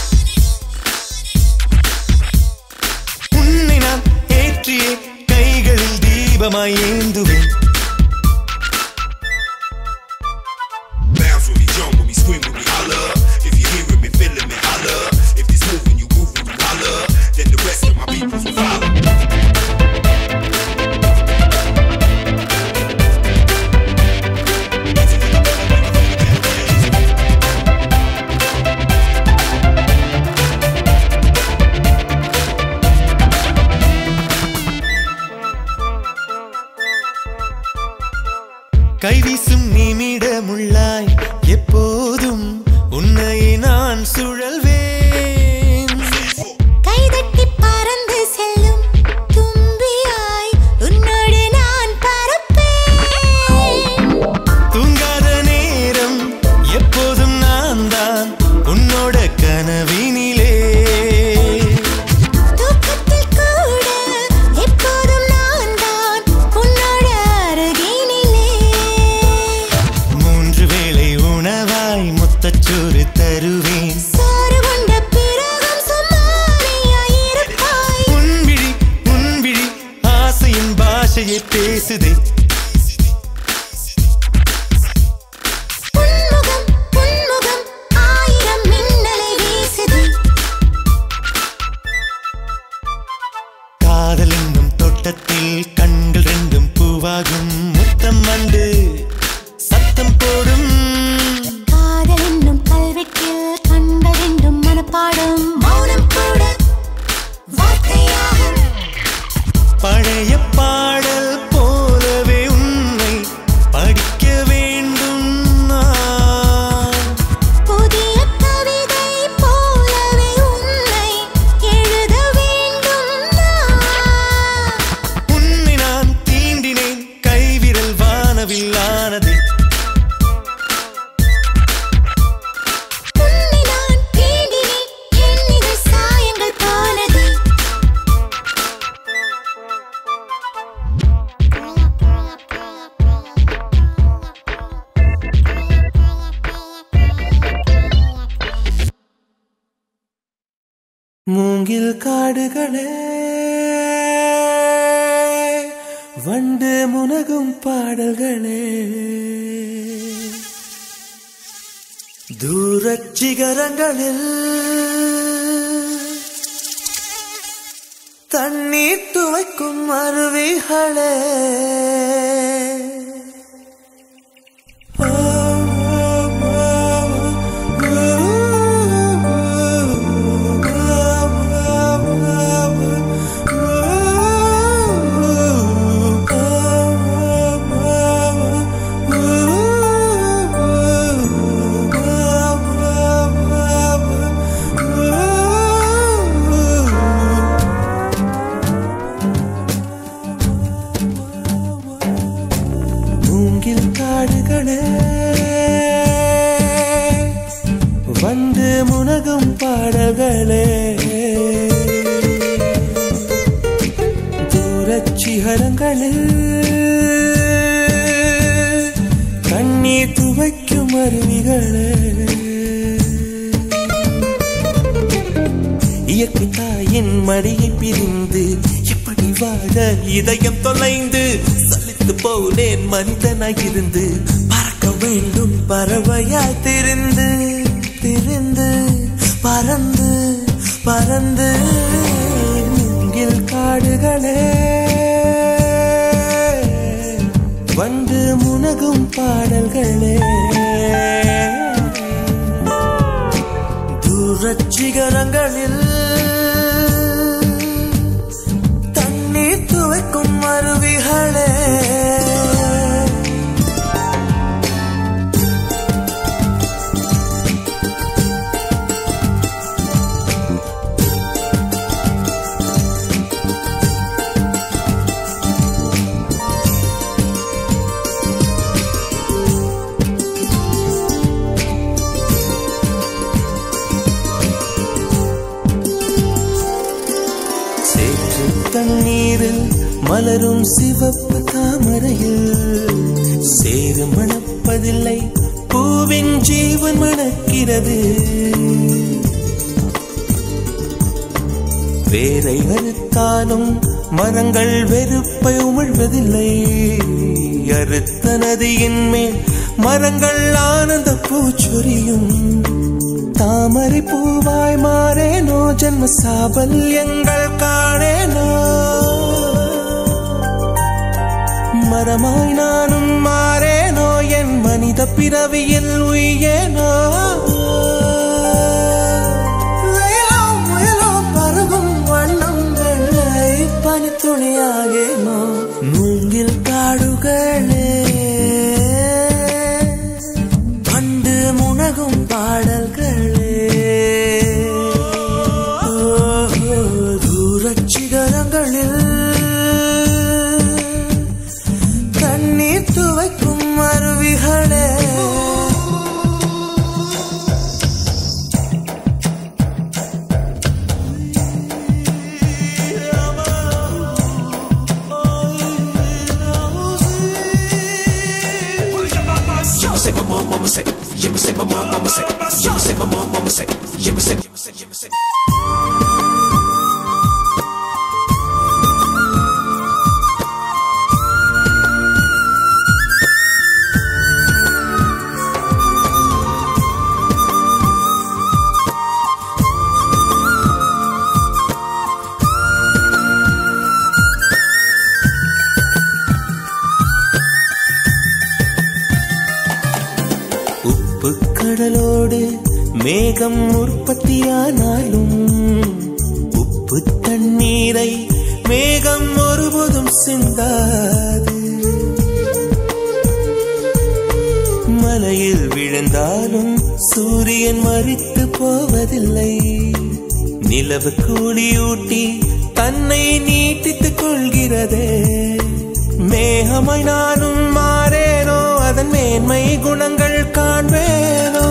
உன்னை நான் ஏற்றிய கைகளில் தீபமாய் ஏந்துவேன் Bounce with me, jump with me, scream with me, holler. If you hearing me, feeling me, holler. If this moving, you groove with me, holler. Then the rest of my peoples will follow. கைவீசும் நிமிடமுள்ளாய் எப்போதும் உன்னை நான் சுழல்வேன் கைதட்டி பறந்து செல்லும் தும்பியாய் உன்னோடு நான் பறப்பேன் தூங்காத நேரம் எப்போதும் நான் தான் ஆனதே உன்னை நான் தேடினேன் எண்ணிகள் சாயங்கள் போனதே மூங்கில் காடுகளே வண்டு முனகும் பாடல்களே தூரச் சிகரங்களில் தண்ணீர் துவைக்கும் அருவிகளே மூங்கில் காடுகளே வந்து முனகும் பாடல்களே தூரச் சிகரங்களில் கண்ணீர் துவைக்கும் அருவிகளே இயற்கை தாயின் மடியை பிரிந்து எப்படி வாழ இதயம் தொலைந்து சலித்து போனேன் மனிதனாயிருந்து பறக்க வேண்டும் பறவையாய் திரிந்து திரிந்து பறந்து பறந்து மூங்கில் காடுகளே வந்து முனகும் பாடல்களே தூரச் சிகரங்களில் தண்ணீர் துவைக்கும் அருவிகளே சேற்று தண்ணீரில் மலரும் சிவப்பு தாமரையில் சேறு மணப்பதில்லை பூவின் ஜீவன் மணக்கிறது வேரை அறுத்தாலும் மரங்கள் வெறுப்பை உமிழ்வதில்லை அறுத்த நதியின் மேல் மரங்கள் ஆனந்த பூச்சொரியும் தாமரை பூவாய் மாறேனோ ஜன்ம சாபல்யங்கள் காணேனோ மரமாய் நானும் மாறேனோ என் மனித பிறவியில் உயேனோ வெயிலோ முயலோ பருகும் வண்ணம் வெள்ளை பனித்துணியாகேனோ மூங்கில் காடுகளே பண்டு முனகும் பாடல்களே ஓ, தூரச் சிகரங்களில் தண்ணீர் துவைக்கும் அருவிகளே உப்பு கடலோடு மேகம் உற்பத்தியானாலும் உப்பு தண்ணீரை மேகம் ஒருபோதும் சிந்தாது மலையில் விழுந்தாலும் சூரியன் மறித்து போவதில்லை நிலவு கூலியூட்டி தன்னை நீட்டித்துக் கொள்கிறதே மேகமாய் நானும் மாறேனோ அதன் மேன்மை குணங்கள் காண்பேனோ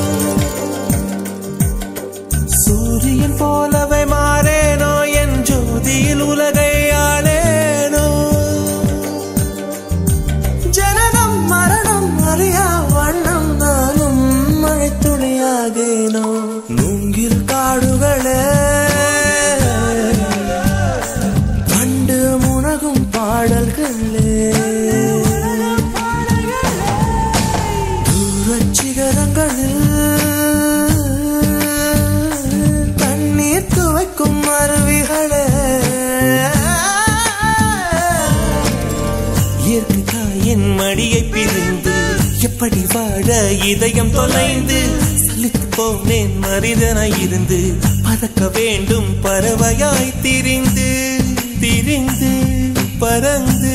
சூரியன் போலவே மாறேனோ என் ஜோதியில் உலகை ஆளேனோ ஜனனம் மரணம் அறியா வண்ணம் நானும் மழைத்துளியாகேனோ மூங்கில் காடுகளே கண்டு முனகும் பாடல்களே தூரச் சிகரங்களில் தண்ணீர் துவைக்கும் அருவிகளே இயற்கை தாயின் மடியை பிரிந்து எப்படி வாழ இதயம் தொலைந்து சலித்து போனேன் மனிதனாய் இருந்து பதக்க வேண்டும் பறவையாய் திரிந்து திரிந்து பறந்து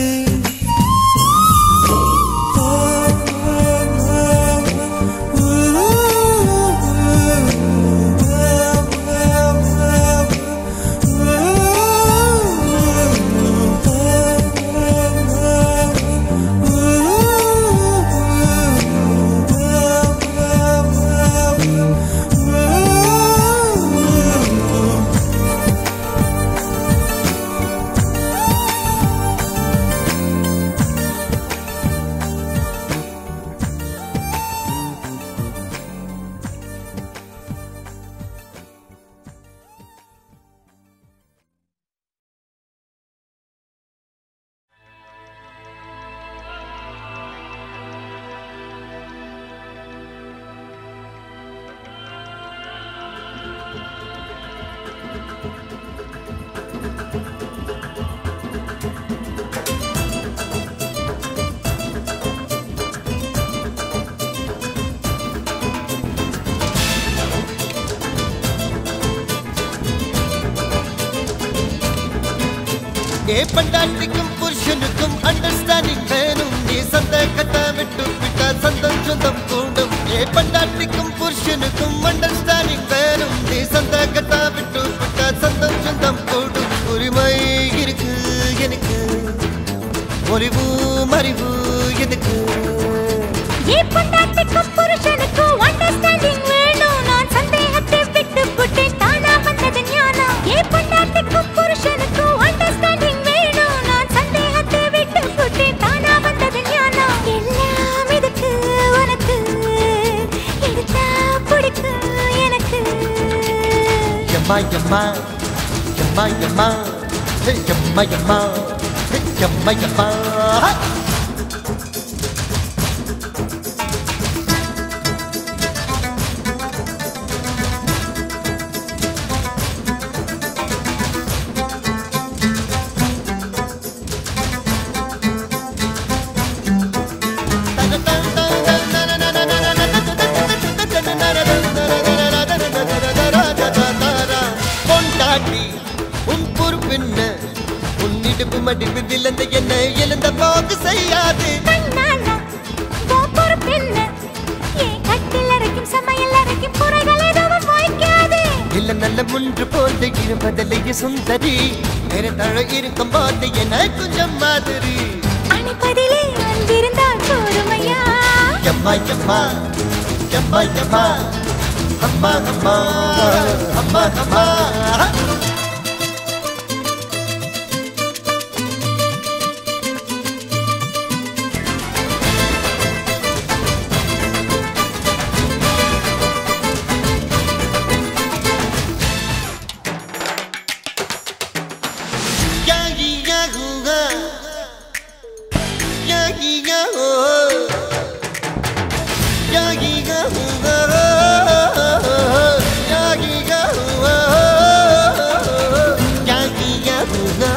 ஏ பண்டாட்டிக்கும் புருஷனுக்கும் அண்டர்ஸ்டாண்டிங் வேணும் நீ சந்த கட்ட விட்டு விட்டா சந்தம் சொந்தம் கூடும் ஏ பண்டாட்டிக்கும் புருஷனுக்கும் அண்டர்ஸ்டாண்டிங் வேணும் நீ சந்த கட்ட விட்டு விட்டா சந்தம் சொந்தம் கூடும் உரிமை இருக்கு எனக்கு ஒளிவு மறிவு எனக்கு ஏ பொண்டாட்டிக்கும் புருஷனுக்கும் அண்டர்ஸ்டாண்டிங் வேணும் நான் சந்தேகத்தை விட்டு புட்டேன் தானா வந்தது ஞானம் ஏ பொண்டாட்டிக்கும் புருஷனுக்கும் அண்டர்ஸ்டாண்டிங் வேணும் நான் சந்தேகத்தை விட்டு புட்டேன் தானா வந்தது ஞானம் எல்லாம் இதுக்கு உனக்கு எடுத்தா பிடிக்கும் எனக்கு எம்மா எம்மா எம்மா எம்மா ஹே, எம்மா எம்மா ஹே, எம்மா எம்மா பொண்டாட்டி உன் பொறுப்பென்ன உன் இடுப்பு மடிப்பு விழுந்த என்ன எழுந்த போக்கு செய்யாது கண்ணால உன் பொறுப்பென்ன? என் கட்டில் அரைக்கும் சமையல் அரைக்கும் குறைகள் எதுவும் வைக்காது இல்ல நல்ல முன்று போன்ற இருப்பதிலேயே சுந்தரி வேற தழ இருக்கும் போது என கொஞ்சம் மாதிரி அணைப்பதிலே அன்பிருந்தால் போருமையா எம்மா எம்மா எம்மா எம்மா அம்மா அம்மா அம்மா அம்மா யாகி யாகுகா யாகி யாகோ யாகி யாகுகா யாகி யாகுகா யாகி யாகுகா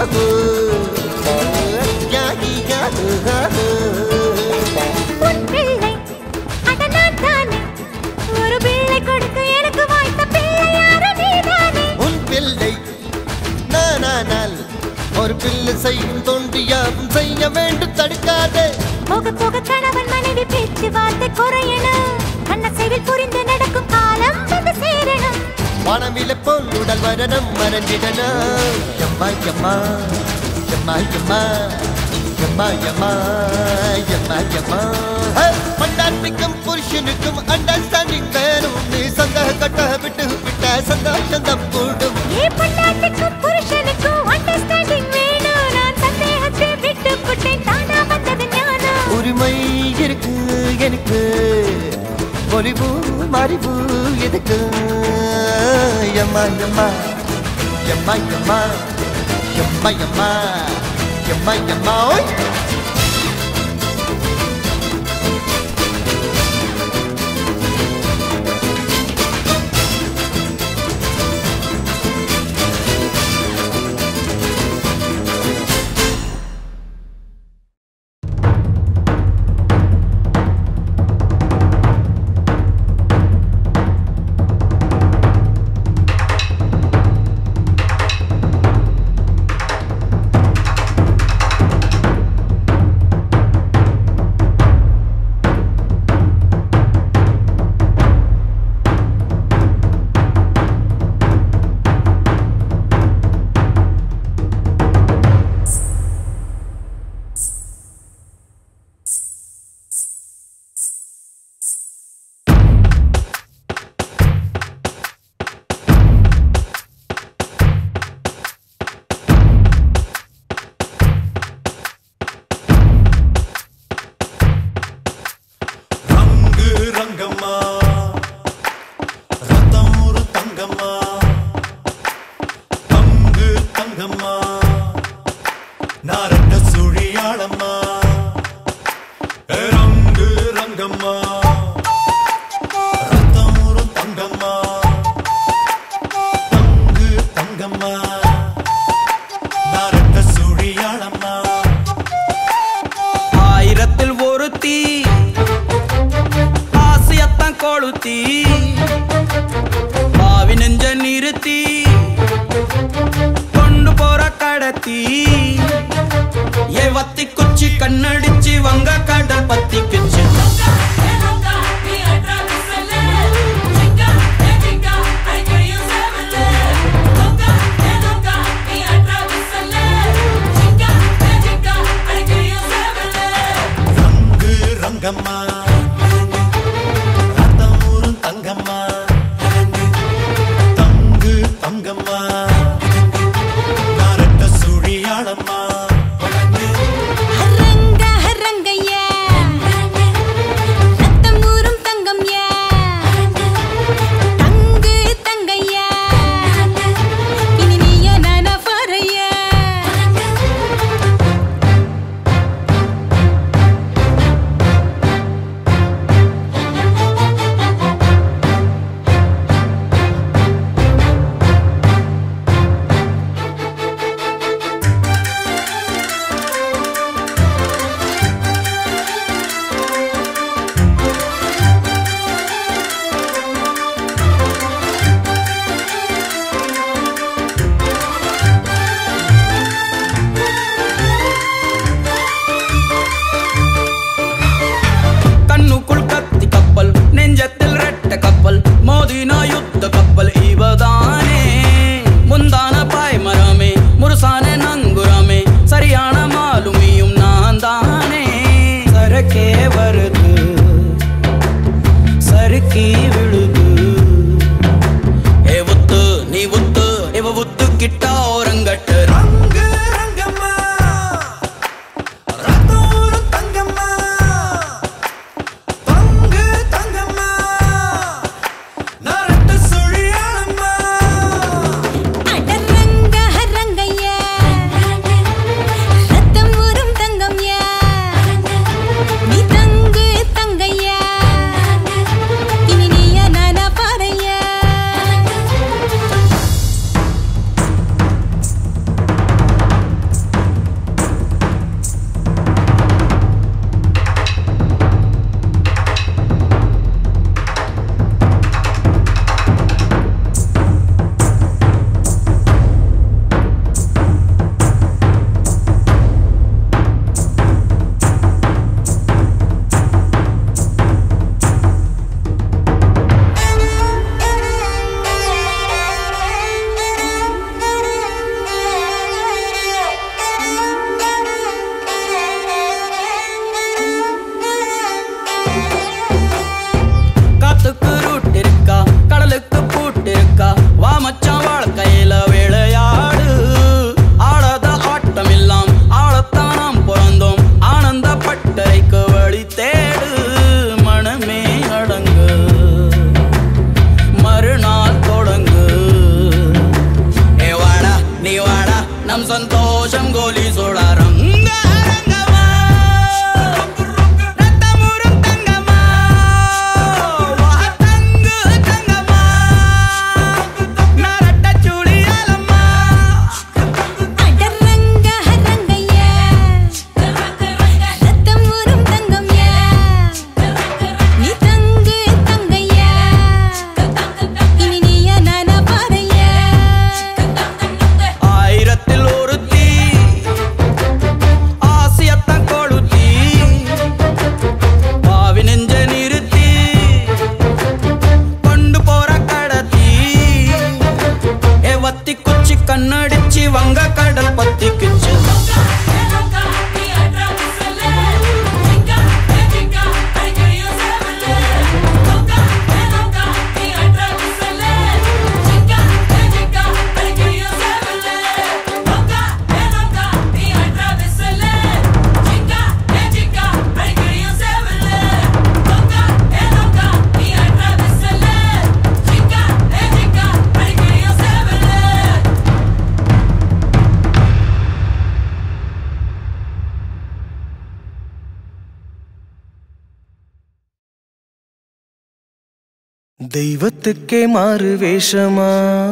யாகி யாகுகா உன் பிள்ளை அட நான் தானே ஒரு பிள்ளை கொடுக்க எனக்கு வாய்த்த பிள்ளை யாரு நீதானே உன் பிள்ளை நானானால் ஒரு பிள்ளை செய்யும் தொண்டியாவும் செய்ய வேண்டும் தடுக்காதே போக போக கணவன் மனைவி பேச்சு வார்த்தை குறையணும் கண்ண செயல் புரிந்து நடக்கும் காலம் வந்து சேரணும் வானமில போல் உடல் வரணும் மறந்திடணும் எம்மா எம்மா எம்மா எம்மா எம்மா எம்மா எம்மா எம்மா ஹே! பொண்டாட்டிக்கும் புருஷனுக்கும் அண்டர்ஸ்டாண்டிங் வேணும் நீ சந்தக கட்ட விட்டு விட்ட சந்தோஷம் தான் கூடும் ஏ பொண்டாட்டிக்கும் புருஷனுக்கும் அண்டர்ஸ்டாண்டிங் வேணும் நான் சந்தேகத்தை விட்டு புட்டேன் தானா வந்தது ஞானம் உரிமை இருக்கு எனக்கு பொலிவு மறிவு எதுக்கு எம்மா எம்மா எம்மா எம்மா எம்மா எம்மா எம்மா எம்மா ஓய் ரங்கு ரங்கம்மா ரத்தம் ஒரு தங்கம்மா தங்கு தங்கம்மா நாரட்ட சுழியாளம்மா ஏ ரங்கு ரங்கம்மா ரத்தம் ஒரு தங்கம்மா தங்கு தங்கம்மா நாரட்ட சுழியாளம்மா ஆயிரத்தில் ஒருத்தி ஆசையத்தான் கொளுத்தி பாவி நெஞ்ச நிறுத்தி கொண்டு போற கடத்தி ஏ வத்தி குச்சி கண்ணடிச்சு வங்க கடல் பத்திக்குச்சு ரங்கு ரங்கம்மா ரத்தம் ஒரு தங்கம்மா தங்கு தங்கம்மா நாரட்ட சுழியாளம்மா ஹரங்க ஹரங்கய்யா ரத்தம் ஊறும் தங்கம்யா தங்கு தங்கையா இனி நீயா நானா பாறையா கண்ணுக்குள் கத்தி கப்பல் நெஞ்சத்தில் ரெட்ட கப்பல் மோதினா யுத்த கப்பல் இவதானே முந்தான பாய்மரமே முருசான நங்குரமே சரியான மாலுமியும் நான் தானே சரக்கே வருது சறுக்கி விழுது ஏ உத்து நீ உத்து இவ உத்து கிட்ட ஓரங்கட்டு ரங்கு ரங்கம்மா ரத்தம் ஒரு தங்கம்மா தங்கு தங்கம்மா நாரட்ட சுழியாளம்மா அடரங்க ஹரங்கய்யா ரத்தம் ஊறும் தங்கம்யா நீ தங்கு தங்கையா இனி நீயா நானா பாறையா தெய்வத்துக்கே மாறு வேஷமா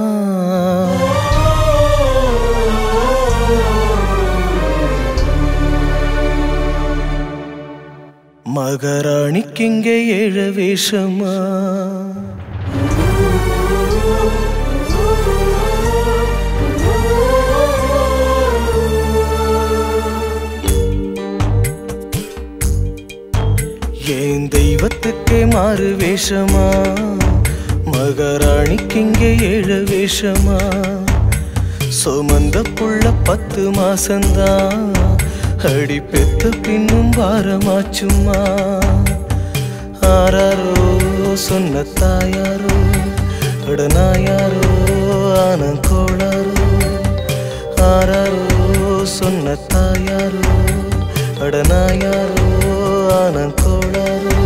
மகாராணிக்கிங்கே ஏழ வேஷமா ஏன் தெய்வத்துக்கே மாறு வேஷமா மகாராணிக்கிங்கே ஏழ வேஷமா சுமந்த புள்ள பத்து மாசந்தான் அடி பெத்த பின்னும் வாரமாச்சுமா ஆராரோ சொன்ன தாயாரோ அடனாயாரோ ஆனங்கோளாரோ ஆராரோ சொன்ன தாயாரோ அடனாயாரோ ஆனங்கோளாரோ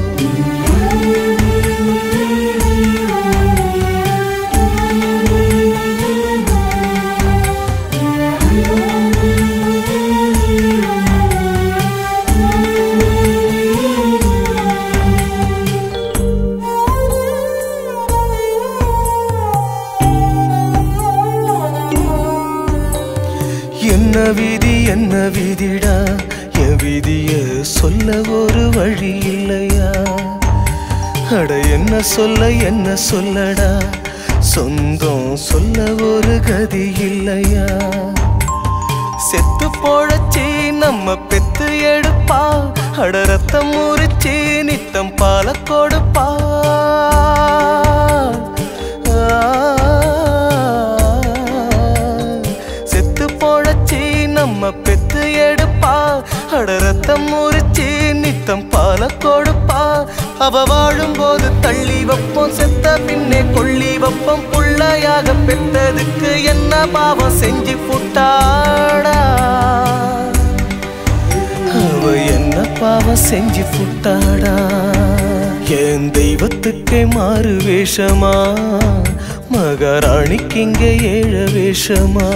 என்ன விதி என்ன விதிடா என் விதிய சொல்ல ஒரு வழி இல்லையா அட என்ன சொல்ல என்ன சொல்லடா சொந்தம் சொல்ல ஒரு கதி இல்லையா செத்து போழச்சி நம்ம பெத்து எடுப்பா அட ரத்தம் முறிச்சி நித்தம் பால கொடுப்பா செத்து போழச்சி நம்ம பெத்து எடுப்பா அட ரத்தம் முறிச்சி நித்தம் பால கொடுப்பா அவ வாழும்போது தள்ளி வைப்போம் செத்த பின்னே கொள்ளி வைப்போம் புள்ளையாக பெத்ததுக்கு என்ன பாவம் செஞ்சு புட்டாடா அவ என்ன பாவம் செஞ்சு புட்டாடா என் தெய்வத்துக்கே மாறு வேஷமா மகாராணிக்கு இங்க ஏழ வேஷமா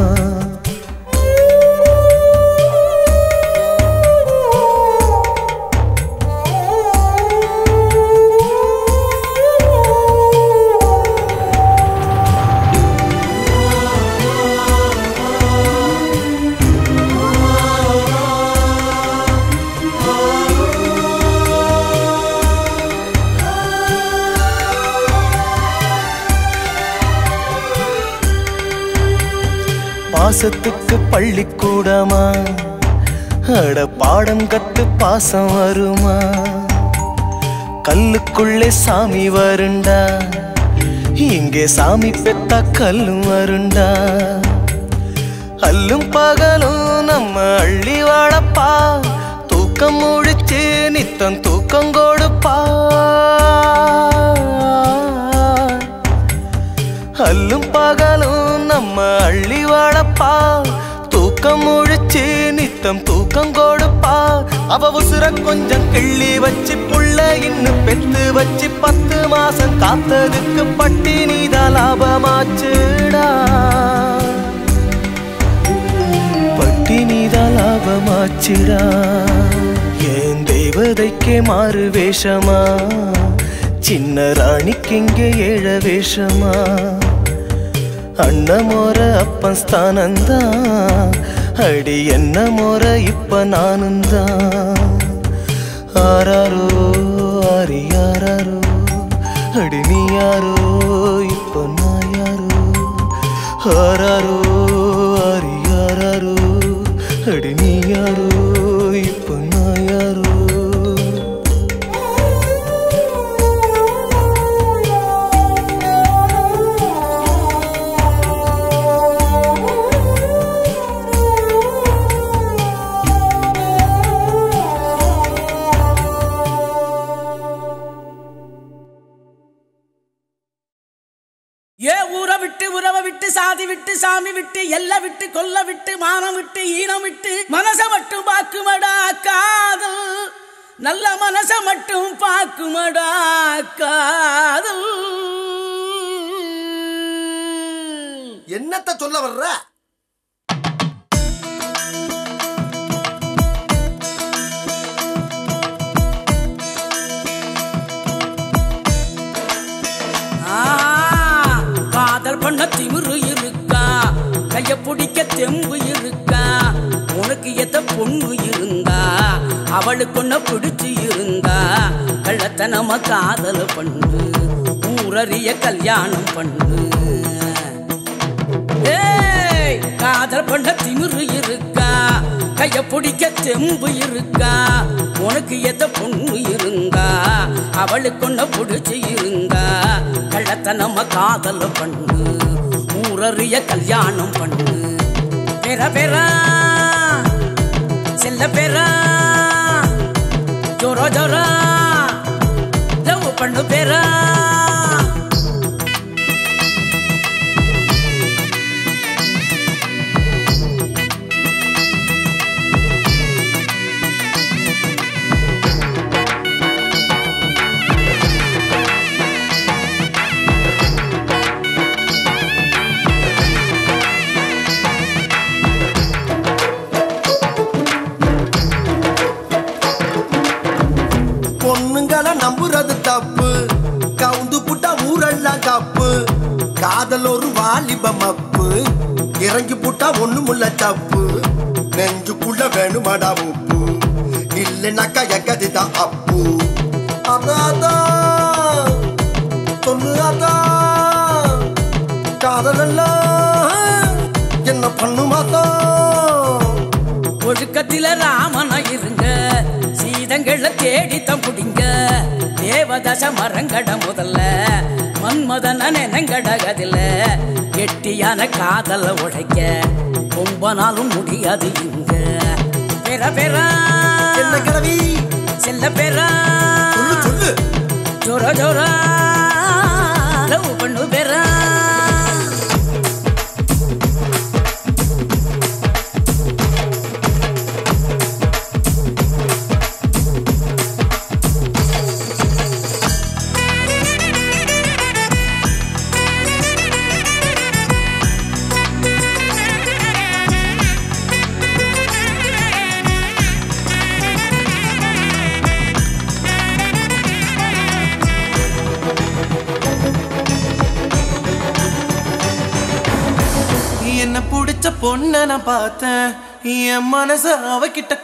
பாசத்துக்கு பள்ளிக்கூடமா அட பாடம் கத்து பாசம் வருமா கல்லுக்குள்ளே சாமி வருண்டா இங்கே சாமி பெத்தா கல்லும் வருண்டா அல்லும் பகலும் நம்ம அள்ளி வாழப்பா தூக்கம் முழிச்சு நித்தம் தூக்கம் கொடுப்பா அல்லும் பகலும் நம்ம அள்ளி வாழப்பா தூக்கம் முழிச்சு நித்தம் தூக்கம் கொடுப்பா அவ உசுர கொஞ்சம் கிள்ளி வச்சு புள்ள இன்னும் பெத்து வச்சு பத்து மாசம் காத்ததுக்கு பட்டி நீதான் லாபமாச்சுடா பட்டி நீதான் லாபமாச்சுடா என் தெய்வதைக்கே மாறு வேஷமா சின்ன ராணிக்கு இங்கே ஏழ வேஷமா அண்ண மோர அப்பன் ஸ்தானந்தான் அடி என்ன மோர இப்ப நானுந்தான் ஆராரோ ஆரி யாராரோ அடி நீ யாரோ இப்ப நான் யாரோ ஆராரோ ஆரி யாராரோ அடி நீ யாரோ இப்ப நான் யாரோ ஏ ஊரை விட்டு உறவை விட்டு சாதி விட்டு சாமி விட்டு எல்லை விட்டு கொல்ல விட்டு மானம் விட்டு ஈனம் விட்டு மனச மட்டும் பாக்குமடா காதல் நல்ல மனச மட்டும் பாக்குமடா காதல் என்னத்த சொல்ல வர்ற பண்ண திமிரு இருக்கா கைய பிடிக்க தெம்பு இருக்கா உனக்கு எத்த பொண்ணு இருந்தா அவளுக்கு ஒன்ன பிடிச்சு இருந்தா கள்ளத்தனம காதல பண்ணு ஊரறிய கல்யாணம் பண்ணு ஏய் காதல் பண்ண திமிரு இருக்கா கைய பிடிக்க தெம்பு இருக்கா உனக்கு எத்த பொண்ணு இருந்தா அவளுக்கு ஒன்ன பிடிச்சு இருந்தா கள்ளத்தனம காதல் பண்ணு ஊரறிய கல்யாணம் பண்ணு பெற பெறா செல்ல பெறா ஜோரோ ஜோரா லவ் பண்ணு பெறா பொண்ணுங்களை நம்புறது தப்பு கவுந்து புட்டா ஊரெல்லாம் தப்பு காதல் ஒரு வாலிப மப்பு இறங்கி புட்டா ஒண்ணுமுள்ள தப்பு நெஞ்சுக்குள்ள வேணுமாடா உப்பு இல்லைனாக்கா எங்கதிதான் அப்பு அதான் சொல்லு அதான் காதலெல்லாம் என்ன பண்ணுமாதான் ஒழுக்கத்தில ராமனா இருங்க சீதங்களை தேடித்தம் புடிங்க தேவதச மரங்கட முதல்ல மன்மதன நெனங்கடகதில கெட்டியான காதல உடைக்க ரொம்ப நாளும் முடியாது இங்க பெற பெறா என்ன கிழவி செல்ல பெறா சொல்லு சொல்லு ஜோரா ஜோரா லவ் பண்ணு பெறா என்ன பிடிச்ச பொண்ண நான் பார்த்தேன் என் மனச அவகிட்ட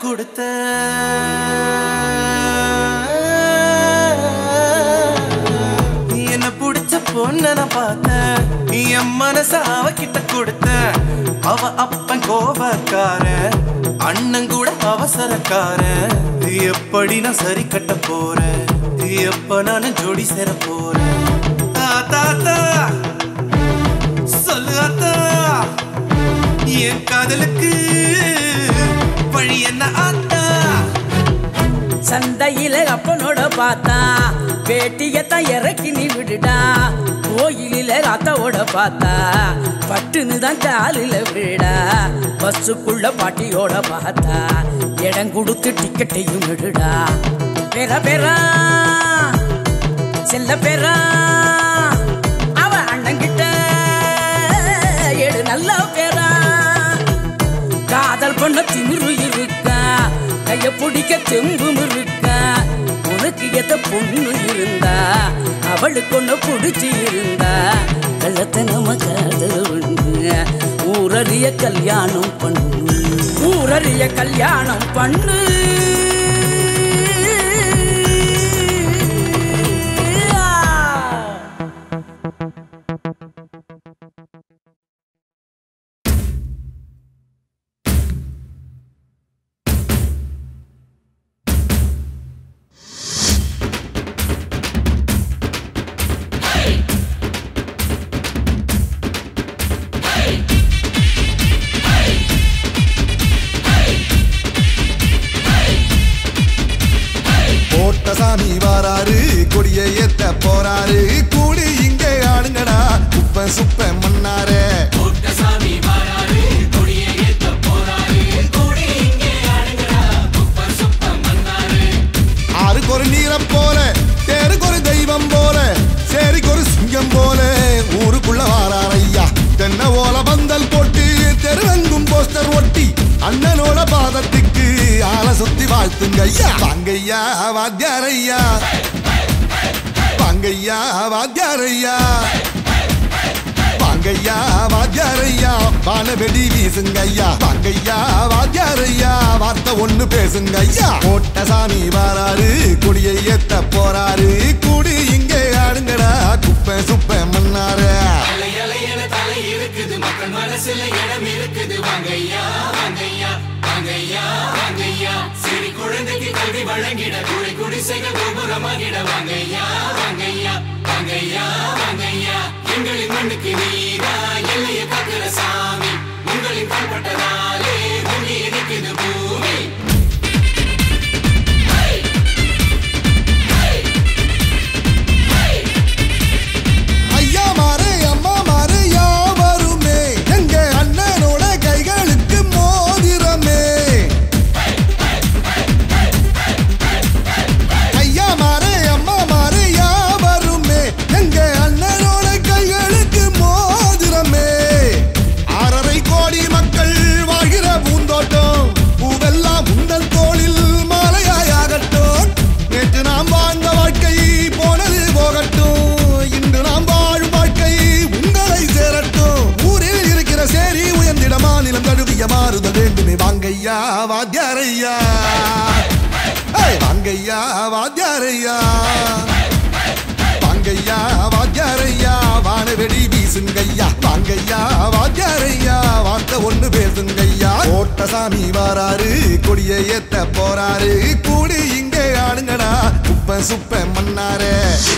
கொடுத்தேன் என்ன பிடிச்ச பொண்ண நான் பார்த்தேன் என் மனச அவகிட்ட கொடுத்தேன் அவ அப்பன் கோபக்கார அண்ணன் கூட அவசரக்கார எப்படி நான் சரி கட்ட போறேன் எப்ப நான் ஜோடி சேர போறேன் தாத்தா தாத்தா சொல்லு அத்தா என் காதலுக்கு வழி என்ன ஆத்தா சந்தையில அப்பனோட பார்த்தா பேட்டியத்தான் இறக்கி நீ விடுடா கோயிலில அத்தாவோட பார்த்தா பட்டுன்னு தான் காலில விடா பஸ்ஸுக்குள்ள பாட்டியோட பார்த்தா இடம் கொடுத்து டிக்கெட்டையும் விடுடா பெற பெறா செல்ல பெறா அவ அண்ணங்கிட்ட ஏடு நல்ல பேரா காதல் பண்ண திமிரு இருக்கா கைய பிடிக்க தெம்பும் இருக்கா உனக்கு எத பொண்ணு இருந்தா அவளுக்கு ஒண்ணு பிடிச்சி இருந்தா கள்ளத்தனம காதல் ஒண்ணு ஊரறிய கல்யாணம் பண்ணு ஊரறிய கல்யாணம் பண்ணு போட்ட சாமி வாராரு கொடியை ஏத்த போறாரு கூலி இங்கே ஆடுங்கடா குப்ப சுப்ப மன்னாரே ஆறுக்கு ஒரு நீரம் போல தேருக்கு ஒரு தெய்வம் போல சேரிக்கு ஒரு சிங்கம் போல ஊருக்குள்ள வாரார் ஐயா தென்னை ஓல பந்தல் போட்டு தெருவெங்கும் போஸ்டர் ஒட்டி அண்ணனோட பாதத்துக்கு ஆளை சுத்தி வாழ்த்துங்க ஐயா வாங்கய்யா வாத்தியாரையா வாங்கய்யா வாத்தியாரையா வாங்க வாங்கய்யா வாத்தியாரையா வானவெடி வீசுங்கய்யா வாங்கய்யா வாத்தியாரையா வார்த்தை ஒண்ணு பேசுங்கய்யா கோட்ட சாமி வாராரு குடியை ஏத்த போறாரு குடி இங்கே ஆடுங்கடா குப்பை சுப்பை மன்னாரு அலை அலையென தலை இருக்குது மக்கள் மனசுல இடம் இருக்குது வாங்கய்யா வாங்கய்யா வாங்கய்யா வாங்கய்யா சிறு குழந்தைக்கு கல்வி வழங்கிட குழி குடிசைகள் கோபுரமாகிட வாங்கய்யா வாங்கய்யா வாங்கய்யா வாங்கய்யா எங்களின் மண்ணுக்கு நீரா எல்லையை காக்கிற சாமி உங்களின் கண்பட்டதாலே பூமி இருக்குது பூமி ஐயா மாறு அம்மா மாறு யாவருமே எங்க அண்ணனோட கைகளுக்கு மோதிரமே ஐயா மாறு அம்மா மாறு யாவருமே எங்க அண்ணனோட கைகளுக்கு மோதிரமே ஆறரை கோடி மக்கள் வாழ்கிற பூந்தோட்டம் பூவெல்லாம் உந்தல் தோளில் மாலையாயாகட்டும் நேற்று நாம் வாழ்ந்த வாழ்க்கை போனது போகட்டும் இன்று நாம் வாழும் வாழ்க்கை உங்களை சேரட்டும் ஊரில் இருக்கிற சேரி உயர்ந்திட மாநிலம் தழுவிய மாறுதல் வேண்டுமே வாங்கய்யா வாத்தியாரையா ஏய், வாங்கய்யா வாத்தியாரையா வாங்கய்யா வாத்தியாரையா வானவெடி வீசுங்கய்யா வாங்கய்யா வாத்தியாரையா வார்த்தை ஒண்ணு பேசுங்கய்யா ஓட்ட சாமி வாராரு கொடியை ஏத்த போறாரு கூடி இங்கே ஆடுங்கடா குப்பை சுப்ப மன்னாரே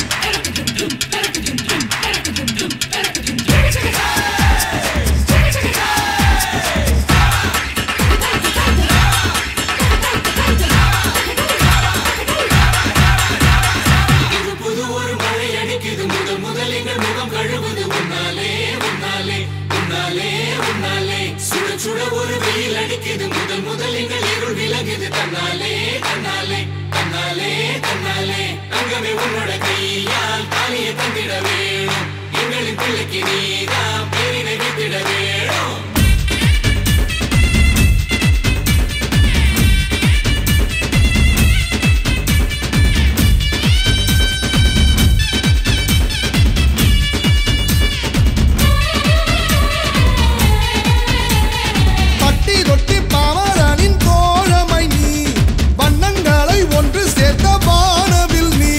புது புது ஒரு மழை அடிக்குது முதல் முதல் எங்கள் முகம் கழுவுது உன்னாலே உன்னாலே உன்னாலே உன்னாலே சுட சுட ஒரு வெயில் அடிக்குது முதல் முதல் எங்கள் இருள் விலகுது தன்னாலே தன்னாலே தன்னாலே தன்னாலே தங்கமே உன்னோட கையால் தாலியை தந்திட வேணும் எங்களின் பிள்ளைக்கு நீதான் பேரினை வித்திட வேணும் பட்டி தொட்டி பாமரனின் தோழமை நீ வண்ணங்களை ஒன்று சேர்த்த வானவில் நீ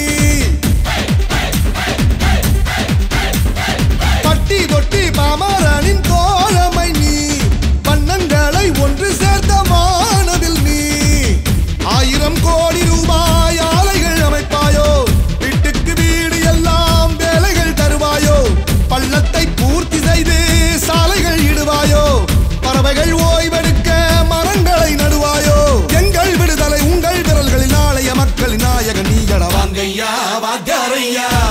பட்டி தொட்டி பாமரனின் தோழமை நீ வண்ணங்களை ஒன்று சேர்த்த வானவில் நீ ஆயிரம் கோடி ரூபாய் ஆலைகள் அமைப்பாயோ வீட்டுக்கு வீடு எல்லாம் வேலைகள் தருவாயோ பள்ளத்தை பூர்த்தி செய்து சாலைகள் இடுவாயோ பறவைகள் ஓய்வெடுக்க மரங்களை நடுவாயோ எங்கள் விடுதலை உங்கள் விரல்களில் நாளைய மக்களின் நாயகன் நீயட வாங்கய்யா வாத்தியாரையா